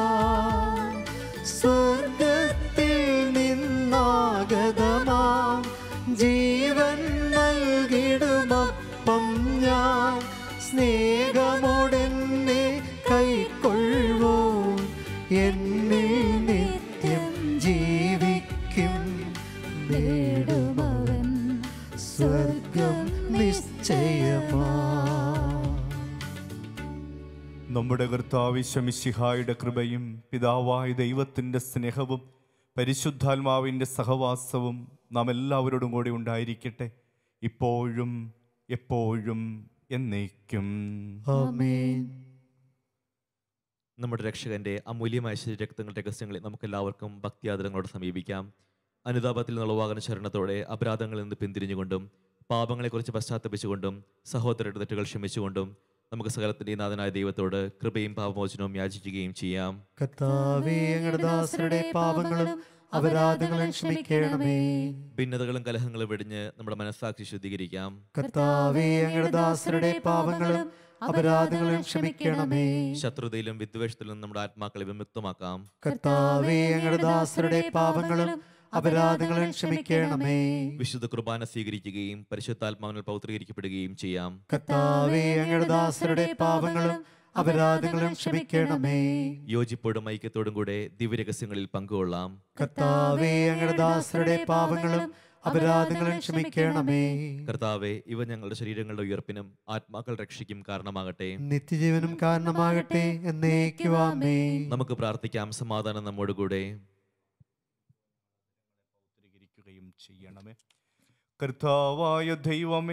സ്വർഗത്തിൽ നിന്നാഗതമാ ജീവൻ നൽകിടുമപ്പം ഞാൻ സ്നേഹമോടെന്നെ കൈക്കൊള്ളുവോ എന്നിൽ നിത്യം ജീവിക്കും നേടുമവൻ സ്വർഗം നിശ്ചയമാ നമ്മുടെ കർത്താവിശ്വമിശിഹായുടെ കൃപയും പിതാവായ ദൈവത്തിൻ്റെ സ്നേഹവും പരിശുദ്ധാത്മാവിൻ്റെ സഹവാസവും നാം എല്ലാവരോടും കൂടി ഉണ്ടായിരിക്കട്ടെ ഇപ്പോഴും എപ്പോഴും എന്നേക്കും ആമേൻ നമ്മുടെ രക്ഷകന്റെ അമൂല്യമായ ശരീരക്തങ്ങളുടെ രഹസ്യങ്ങളെ നമുക്ക് എല്ലാവർക്കും ഭക്തിയാദരങ്ങളോട് സമീപിക്കാം അനുതാപത്തിൽ നിന്നുളവാകുന്ന ശരണത്തോടെ അപരാധങ്ങളിൽ നിന്ന് പിന്തിരിഞ്ഞുകൊണ്ടും പാപങ്ങളെക്കുറിച്ച് പശ്ചാത്തപിച്ചുകൊണ്ടും സഹോദരരുടെ തെറ്റുകൾ ക്ഷമിച്ചുകൊണ്ടും നമുക്ക് സകലത്തിൻ്റെ നാഥനായ ദൈവത്തോട് കൃപയും പാപമോചനവും യാചിക്കുകയും ചെയ്യാം കർത്താവേ ഞങ്ങളുടെ ദാസരുടെ പാപങ്ങളും അപരാധങ്ങളും ക്ഷമിക്കണമേ ഭിന്നതകളും കലഹങ്ങളും വെടിഞ്ഞ് നമ്മുടെ മനസ്സാക്ഷി ശുദ്ധീകരിക്കാം കർത്താവേ ഞങ്ങളുടെ ദാസരുടെ പാപങ്ങളും അപരാധങ്ങളും ക്ഷമിക്കണമേ ശത്രുതയിലും വിദ്വേഷത്തിലും നമ്മുടെ ആത്മാക്കളെ വിമുക്തമാക്കാം കർത്താവേ ഞങ്ങളുടെ ദാസരുടെ പാപങ്ങളും അപരാധങ്ങളും ക്ഷമിക്കണമേ വിശുദ്ധ കുർബാന സ്വീകരിക്കുകയും പരിശുദ്ധാത്മാവിനാൽ പൗത്രീകരിക്കപ്പെടുകയും ചെയ്യാം കർത്താവേ ഞങ്ങളുടെ ദാസരുടെ പാപങ്ങളും അപരാധങ്ങളും ക്ഷമിക്കണമേ യോജിപ്പോടും ഐക്യത്തോടും കൂടെ ദിവ്യരഹസ്യങ്ങളിൽ പങ്കുകൊള്ളാം കർത്താവേ ഞങ്ങളുടെ ദാസരുടെ പാപങ്ങളും അപരാധങ്ങളും ക്ഷമിക്കണമേ കർത്താവെ ഇവ ഞങ്ങളുടെ ശരീരങ്ങളുടെ ഉയർപ്പിനും ആത്മാക്കൾ രക്ഷയ്ക്കും കാരണമാകട്ടെ നിത്യജീവനും കാരണമാകട്ടെ എന്നേക്കുവാമേ നമുക്ക് പ്രാർത്ഥിക്കാം സമാധാനം നമ്മോടുകൂടെ പൗത്രീകരിക്കുകയും ചെയ്യണമേ കർത്താവായ ദൈവമേ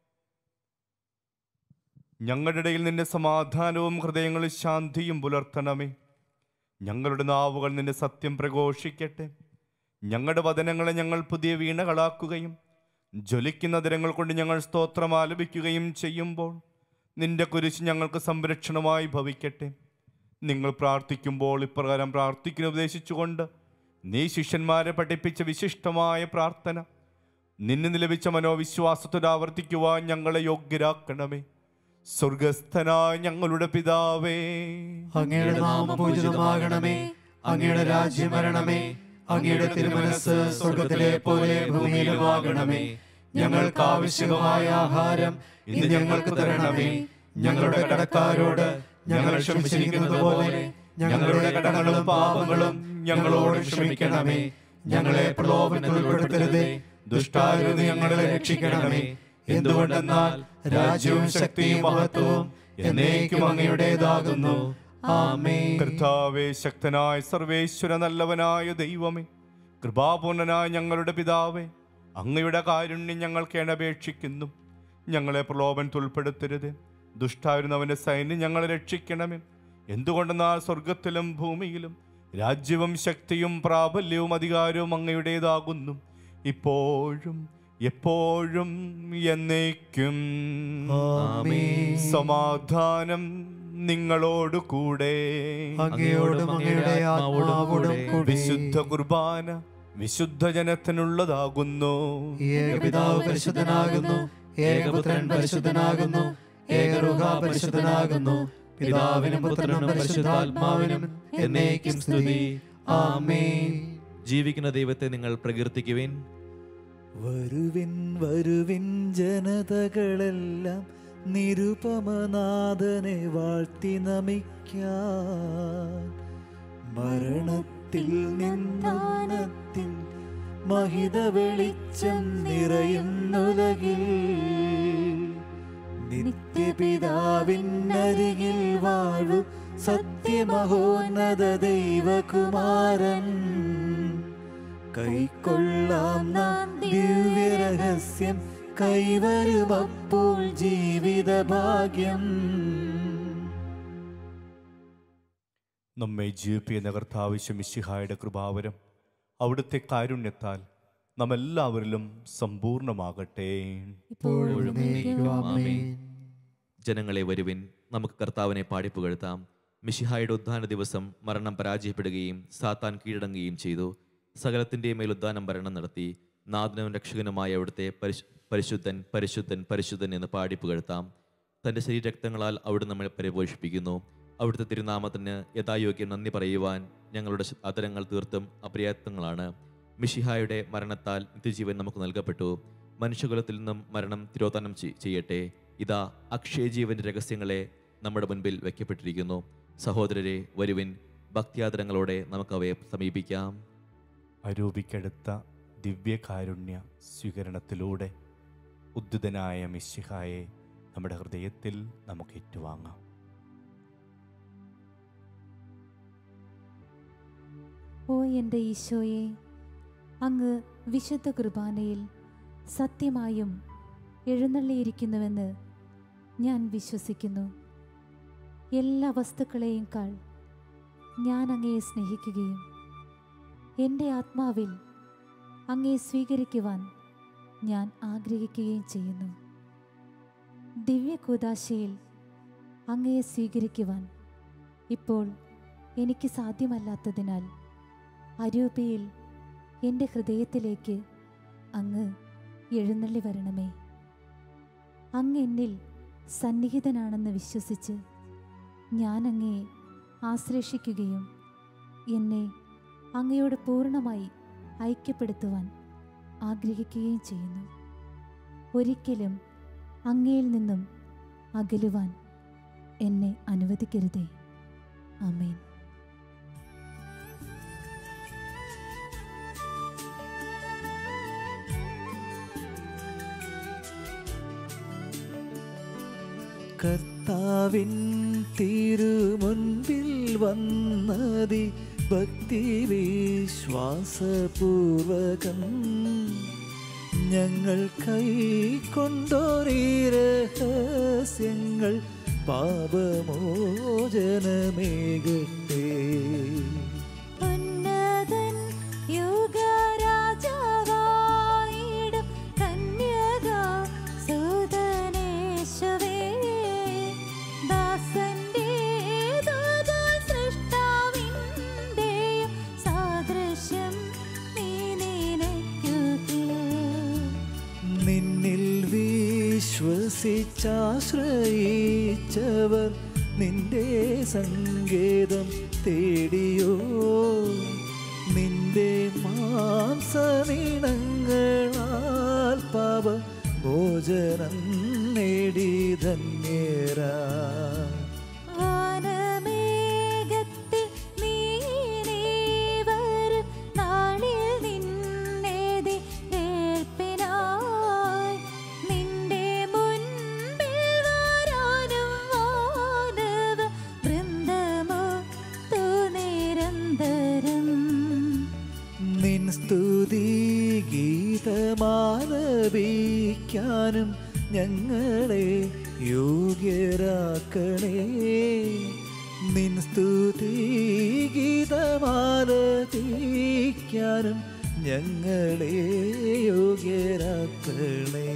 ഞങ്ങളുടെ ഇടയിൽ നിന്റെ സമാധാനവും ഹൃദയങ്ങളിൽ ശാന്തിയും പുലർത്തണമേ ഞങ്ങളുടെ നാവുകൾ നിന്റെ സത്യം പ്രഘോഷിക്കട്ടെ ഞങ്ങളുടെ വചനങ്ങളെ ഞങ്ങൾ പുതിയ വീണകളാക്കുകയും ജ്വലിക്കുന്ന ദിനങ്ങൾ കൊണ്ട് ഞങ്ങൾ സ്തോത്രം ആലപിക്കുകയും ചെയ്യുമ്പോൾ നിന്റെ കുരിശ് ഞങ്ങൾക്ക് സംരക്ഷണമായി ഭവിക്കട്ടെ നിങ്ങൾ പ്രാർത്ഥിക്കുമ്പോൾ ഇപ്രകാരം പ്രാർത്ഥിക്കുന്ന ഉപദേശിച്ചുകൊണ്ട് നീ ശിഷ്യന്മാരെ പഠിപ്പിച്ച വിശിഷ്ടമായ പ്രാർത്ഥന നിന്നിൽ ലഭിച്ച മനോവിശ്വാസത്തോടെ ആവർത്തിക്കുവാൻ ഞങ്ങളെ യോഗ്യരാക്കണമേ സ്വർഗസ്ഥനായ ഞങ്ങളുടെ പിതാവേ അങ്ങയുടെ നാമം പൂജിതമാകണമേ അങ്ങയുടെ രാജ്യം വരണമേ അങ്ങയുടെ തിരുമനസ് സ്വർഗത്തിലെ പോലെ ഭൂമിയിലുമാകണമേ ഞങ്ങൾക്ക് ആവശ്യമായ ആഹാരം ഇന്ന് ഞങ്ങൾക്ക് തരണമേ ഞങ്ങളുടെ കടക്കാരോട് ഞങ്ങൾ ക്ഷമിച്ചിരിക്കുന്നത് പോലെ ഞങ്ങളുടെ കടങ്ങളും പാപങ്ങളും ഞങ്ങളോട് ക്ഷമിക്കണമേ ഞങ്ങളെ പ്രലോഭനത്തിൽ ഉൾപ്പെടുത്തരുതേ ദുഷ്ടാരുത് ഞങ്ങളെ രക്ഷിക്കണമേ എന്തുകൊണ്ടെന്നാൽ രാജ്യവും ശക്തിയും മഹത്വവും എന്നേക്കും അങ്ങയുടേതാകുന്നു ആമേ കർത്താവേ ശക്തനായ സർവേശ്വര നല്ലവനായ ദൈവമേ കൃപാപൂർണനായ ഞങ്ങളുടെ പിതാവേ അങ്ങയുടെ കാരുണ്യം ഞങ്ങൾക്ക് അപേക്ഷിക്കുന്നു ഞങ്ങളെ പ്രലോഭനത്തിൽ ഉൾപ്പെടുത്തരുത് ദുഷ്ടായിരുന്നവന്റെ സൈന്യം ഞങ്ങളെ രക്ഷിക്കണമേ എന്തുകൊണ്ടെന്നാൽ സ്വർഗത്തിലും ഭൂമിയിലും രാജ്യവും ശക്തിയും പ്രാബല്യവും അധികാരവും അങ്ങയുടേതാകുന്നു ഇപ്പോഴും എപ്പോഴും എന്നേക്കും ആമേൻ. സമാധാനം നിങ്ങളോട് കൂടെ അങ്ങയോടും അങ്ങയുടെ ആത്മാവോടും കൂടി വിശുദ്ധ കുർബാന വിശുദ്ധ ജനത്തിനുള്ളതാകുന്നു ഏകപിതാവ് പരിശുദ്ധനാകുന്നു ഏകപുത്രൻ പരിശുദ്ധനാകുന്നു ഏകറുഹ പരിശുദ്ധനാകുന്നു പിതാവിനും പുത്രനും പരിശുദ്ധാത്മാവിനും എന്നേക്കും സ്തുതി ആമേൻ ജീവിക്കുന്ന ദൈവത്തെ നിങ്ങൾ പ്രകീർത്തിക്കുവിൻ വരുവിൻ വരുവിൻ ജനതകളെല്ലാം നിരുപമനാഥനെ വാഴ്ത്തി നമിക്കാൻ മരണത്തിൽ നിന്നുന്നത്തിൽ മഹിത വെളിച്ചം നിറയുന്നുലകിൽ നിത്യപിതാവിനരികിൽ വാഴു സത്യമഹോന്നത ദൈവകുമാരൻ കൈക്കൊള്ളാം നാം ദിവ്യരഹസ്യം കൈവരുമപ്പോൾ ജീവിതഭാഗ്യം നമ്മെ ജീവിപ്പിക്കുന്ന കർത്താവശ്യം മിശിഹായുടെ കൃപാവരം അവിടുത്തെ കാരുണ്യത്താൽ നാം എല്ലാവരിലും സമ്പൂർണ്ണമാകട്ടെ ഇപ്പോഴും എന്നേക്കും ആമേൻ ജനങ്ങളെ വരുവിൻ നമുക്ക് കർത്താവിനെ പാടിപ്പുകഴ്ത്താം മിഷിഹായുടെ ഉദ്ധാന ദിവസം മരണം പരാജയപ്പെടുകയും സാത്താൻ കീഴടങ്ങുകയും ചെയ്തു സകലത്തിൻ്റെ മേൽ ഉദ്ധാനം ഭരണം നടത്തി നാഥനും രക്ഷകനുമായ അവിടുത്തെ പരിശു പരിശുദ്ധൻ പരിശുദ്ധൻ പരിശുദ്ധൻ എന്ന് പാടിപ്പുകഴ്ത്താം തൻ്റെ ശരീരരക്തങ്ങളാൽ അവിടുന്ന് നമ്മളെ പരിപോഷിപ്പിക്കുന്നു അവിടുത്തെ തിരുനാമത്തിന് യഥായോഗ്യം നന്ദി പറയുവാൻ ഞങ്ങളുടെ ശ- അതരങ്ങൾ തീർത്തും അപര്യാപ്തങ്ങളാണ് മിഷിഹായുടെ മരണത്താൽ നിത്യജീവൻ നമുക്ക് നൽകപ്പെട്ടു മനുഷ്യകുലത്തിൽ നിന്നും മരണം തിരോധാനം ചെയ്- ചെയ്യട്ടെ ഇതാ അക്ഷയജീവന്റെ രഹസ്യങ്ങളെ നമ്മുടെ മുൻപിൽ വയ്ക്കപ്പെട്ടിരിക്കുന്നു സഹോദരരെ വരുവിൻ ഭക്തിയാദരങ്ങളോടെ നമുക്ക് അവയെ സമീപിക്കാം അരൂപിക്കടുത്ത ദിവ്യകാരുണ്യ സ്വീകരണത്തിലൂടെ ഉദ്ധിതനായ മിശിഹായെ നമ്മുടെ ഹൃദയത്തിൽ നമുക്ക് ഏറ്റുവാങ്ങാം ഓ എൻ്റെ ഈശോയെ അങ്ങ് വിശുദ്ധ കുർബാനയിൽ സത്യമായും എഴുന്നള്ളിയിരിക്കുന്നുവെന്ന് ഞാൻ വിശ്വസിക്കുന്നു എല്ലാ വസ്തുക്കളെയും കാൾ ഞാൻ അങ്ങയെ സ്നേഹിക്കുകയും എൻ്റെ ആത്മാവിൽ അങ്ങയെ സ്വീകരിക്കുവാൻ ഞാൻ ആഗ്രഹിക്കുകയും ചെയ്യുന്നു ദിവ്യകൂദാശയിൽ അങ്ങയെ സ്വീകരിക്കുവാൻ ഇപ്പോൾ എനിക്ക് സാധ്യമല്ലാത്തതിനാൽ അരൂപയിൽ എൻ്റെ ഹൃദയത്തിലേക്ക് അങ്ങ് എഴുന്നള്ളി വരണമേ അങ്ങ് എന്നിൽ സന്നിഹിതനാണെന്ന് വിശ്വസിച്ച് ഞാൻ അങ്ങയെ ആശ്ലേഷിക്കുകയും എന്നെ അങ്ങയോട് പൂർണ്ണമായി ഐക്യപ്പെടുത്തുവാൻ ആഗ്രഹിക്കുകയും ചെയ്യുന്നു ഒരിക്കലും അങ്ങയിൽ നിന്നും അകലുവാൻ എന്നെ അനുവദിക്കരുതേ ആമേൻ കർത്താവിൻ തിരുമുൻപിൽ വന്നതി ഭക്തി വിശ്വാസപൂർവകം ഞങ്ങൾ കൈക്കൊണ്ടോരീ രഹസ്യങ്ങൾ പാപമോചനമേകട്ടെ ഉന്നതൻ യുഗരാജാവായിടും കന്യക സുതനേശവേ ദാസന്റെ ദൂതൻ സൃഷ്ടാവിന്റെയും സാദൃശ്യം നീ നിനയ്ക്കുകേ നിന്നിൽ വിശ്വസിച്ചാശ്രയിച്ചവർ നിന്റെ സങ്കേതം തേടിയോ നിന്റെ മാംസനീണങ്ങളാൽ പാപ ഭോജനം നേടി ധന്യരാ വാനമേഘത്തിൽ നീ നീ വരും നാളിൽ നിൻ ലഭിക്കാനും ഞങ്ങളെ യോഗ്യരാക്കണേ നിൻ സ്തുതി ഗീതമാലപിക്കാനും ഞങ്ങളെ യോഗ്യരാക്കണേ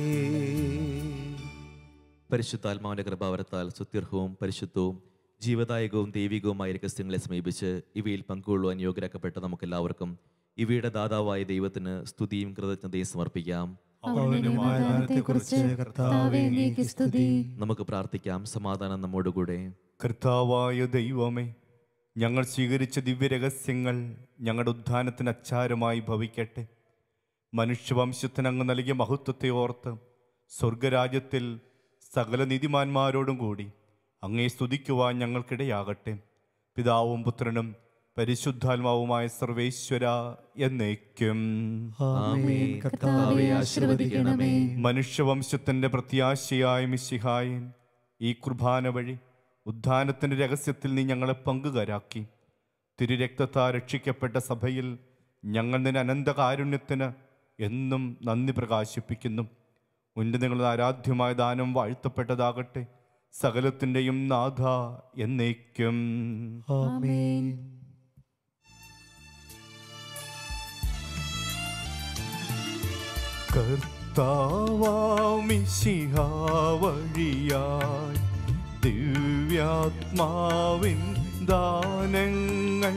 പരിശുദ്ധാത്മാവിന്റെ കൃപാവരത്താൽ സുത്യർഹവും പരിശുദ്ധവും ജീവദായകവും ദൈവികവുമായ രഹസ്യങ്ങളെ സമീപിച്ച് ഇവയിൽ പങ്കുകൊള്ളുവാൻ യോഗ്യരാക്കപ്പെട്ട നമുക്കെല്ലാവർക്കും ഇവയുടെ ദാതാവായ ദൈവത്തിന് സ്തുതിയും കൃതജ്ഞതയും സമർപ്പിക്കാം പൗർണിമായ ദാനത്തെക്കുറിച്ച് കർത്താവേ അങ്ങേക്ക് സ്തുതി നമുക്ക് പ്രാർത്ഥിക്കാം സമാധാനം നമ്മോടുകൂടെ കർത്താവായ ദൈവമേ ഞങ്ങൾ സ്വീകരിച്ച ദിവ്യരഹസ്യങ്ങൾ ഞങ്ങളുടെ ഉദ്ധാനത്തിന് അച്ചാരമായി ഭവിക്കട്ടെ മനുഷ്യവംശത്തിന് അങ്ങ് നൽകിയ മഹത്വത്തെ ഓർത്ത് സ്വർഗരാജ്യത്തിൽ സകല നീതിമാന്മാരോടും കൂടി അങ്ങേ സ്തുതിക്കുവാൻ ഞങ്ങൾക്കിടയാകട്ടെ പിതാവും പുത്രനും പരിശുദ്ധാത്മാവുമായ സർവേശ്വര എന്നേക്കും ആമേൻ കർത്താവേ ആശീർവദിക്കണമേ മനുഷ്യവംശത്തിൻ്റെ പ്രത്യാശയായ മിശിഹായൻ ഈ കുർബാന വഴി ഉദ്ധാനത്തിൻ്റെ രഹസ്യത്തിൽ നീ ഞങ്ങളെ പങ്കുകാരാക്കി തിരുരക്തത്താ രക്ഷിക്കപ്പെട്ട സഭയിൽ ഞങ്ങൾ നിന്റെ അനന്തകാരുണ്യത്തിന് എന്നും നന്ദി പ്രകാശിപ്പിക്കുന്നു ഉന്നതങ്ങളുടെ ആരാധ്യമായ ദാനം വാഴ്ത്തപ്പെട്ടതാകട്ടെ സകലത്തിൻ്റെയും നാഥ എന്നേക്കും ആമേൻ കർത്താവാമിശിഹ വഴിയായി ദിവ്യാത്മാവിൻ ദാനങ്ങൾ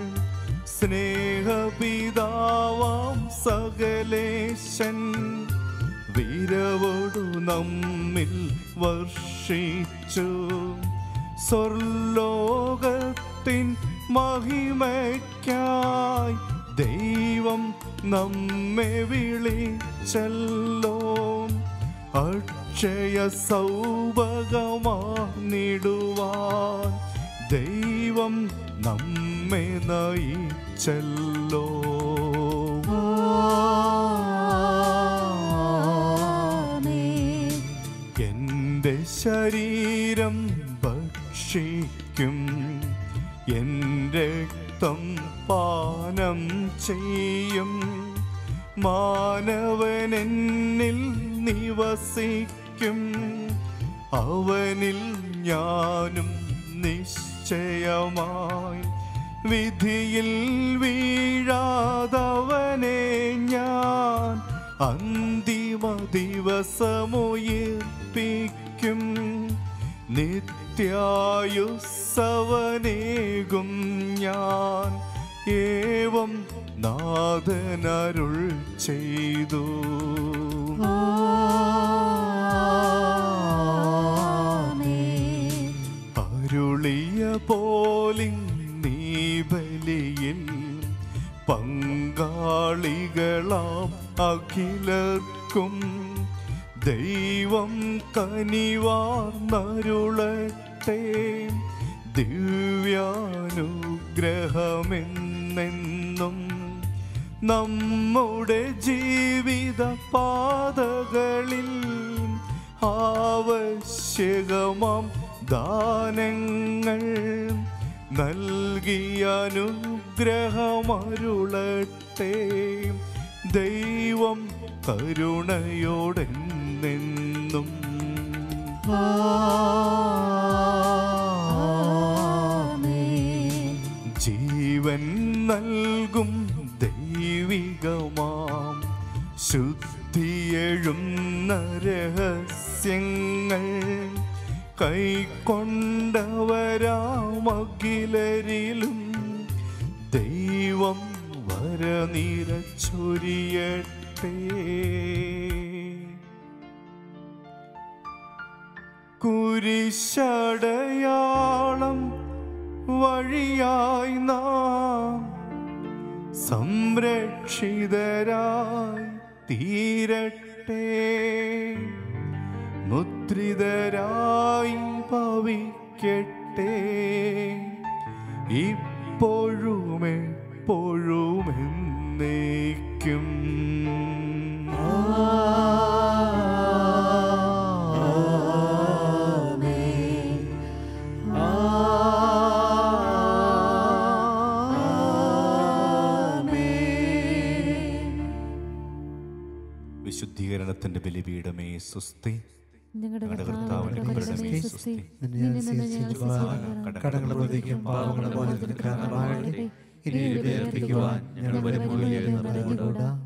സ്നേഹപിതാവാം സകലേശൻ വിരവോടു നമ്മിൽ വർഷിച്ചു സ്വർലോകത്തിൻ മഹിമയ്ക്കായി ദൈവം നമ്മെ വിളിച്ചല്ലോ അക്ഷയ സൗഭഗമാണിടുവാൻ ദൈവം നമ്മെ നയിച്ചല്ലോ ആമേൻ എന്റെ ശരീരം ഭക്ഷിക്കും എൻ്റെ രക്തം പാനം ചെയ്യും മാനവനെന്നിൽ നിവസിക്കും അവനിൽ ഞാനും നിശ്ചയമായി വിധിയിൽ വീഴാതവനെ ഞാൻ അന്തിമ ദിവസമുയിർപ്പിക്കും നിത്യായുസവനേകും ഞാൻ ഏവം നാഥനരുൾ ചെയ്തു ആമേൻ അരുളിയ പോലിൻ നീ ബലിയിൽ പങ്കാളികളാം അഖിലർക്കും ദൈവം കനിവാർന്നരുളട്ടെ ദിവ്യാനുഗ്രഹമെന്നെന്നും നമ്മുടെ ജീവിത പാതകളിൽ ആവശ്യകമാം ദാനങ്ങൾ നൽകിയ അനുഗ്രഹമരുളട്ടെ ദൈവം കരുണയോടെന്നെന്നും ആമേൻ ജീവൻ നൽകും ദൈവികമാം ശുദ്ധിയെഴുന്ന രഹസ്യങ്ങൾ കൈക്കൊണ്ടവരാമഖിലരിലും ദൈവം വരനിരച്ചൊരിയട്ടെ കുരിശടയാളം വഴിയായി നാം സംരക്ഷിതരായി തീരട്ടെ മുദ്രിതരായി ഭവിക്കട്ടെ ഇപ്പോഴും എപ്പോഴും എന്നേക്കും ശുദ്ധീകരണത്തിന്റെ ബലിപീഠമേ സുസ്തി ഞങ്ങളുടെ ഞങ്ങളുടെ കർത്താവിന്റെ കർത്താവിന്റെ കരുണമേ കരുണമേ സുസ്തി സുസ്തി. നിന്നെ നിന്ന് ഞങ്ങൾ സ്വീകരിക്കുന്നു. കടങ്ങളുടെ പ്രതിക്കും പാവങ്ങളുടെ മോചനത്തിന് കാരണമാകട്ടെ ഇനി ബലിയർപ്പിക്കുവാൻ ഞങ്ങൾ വരുമ്പോൾ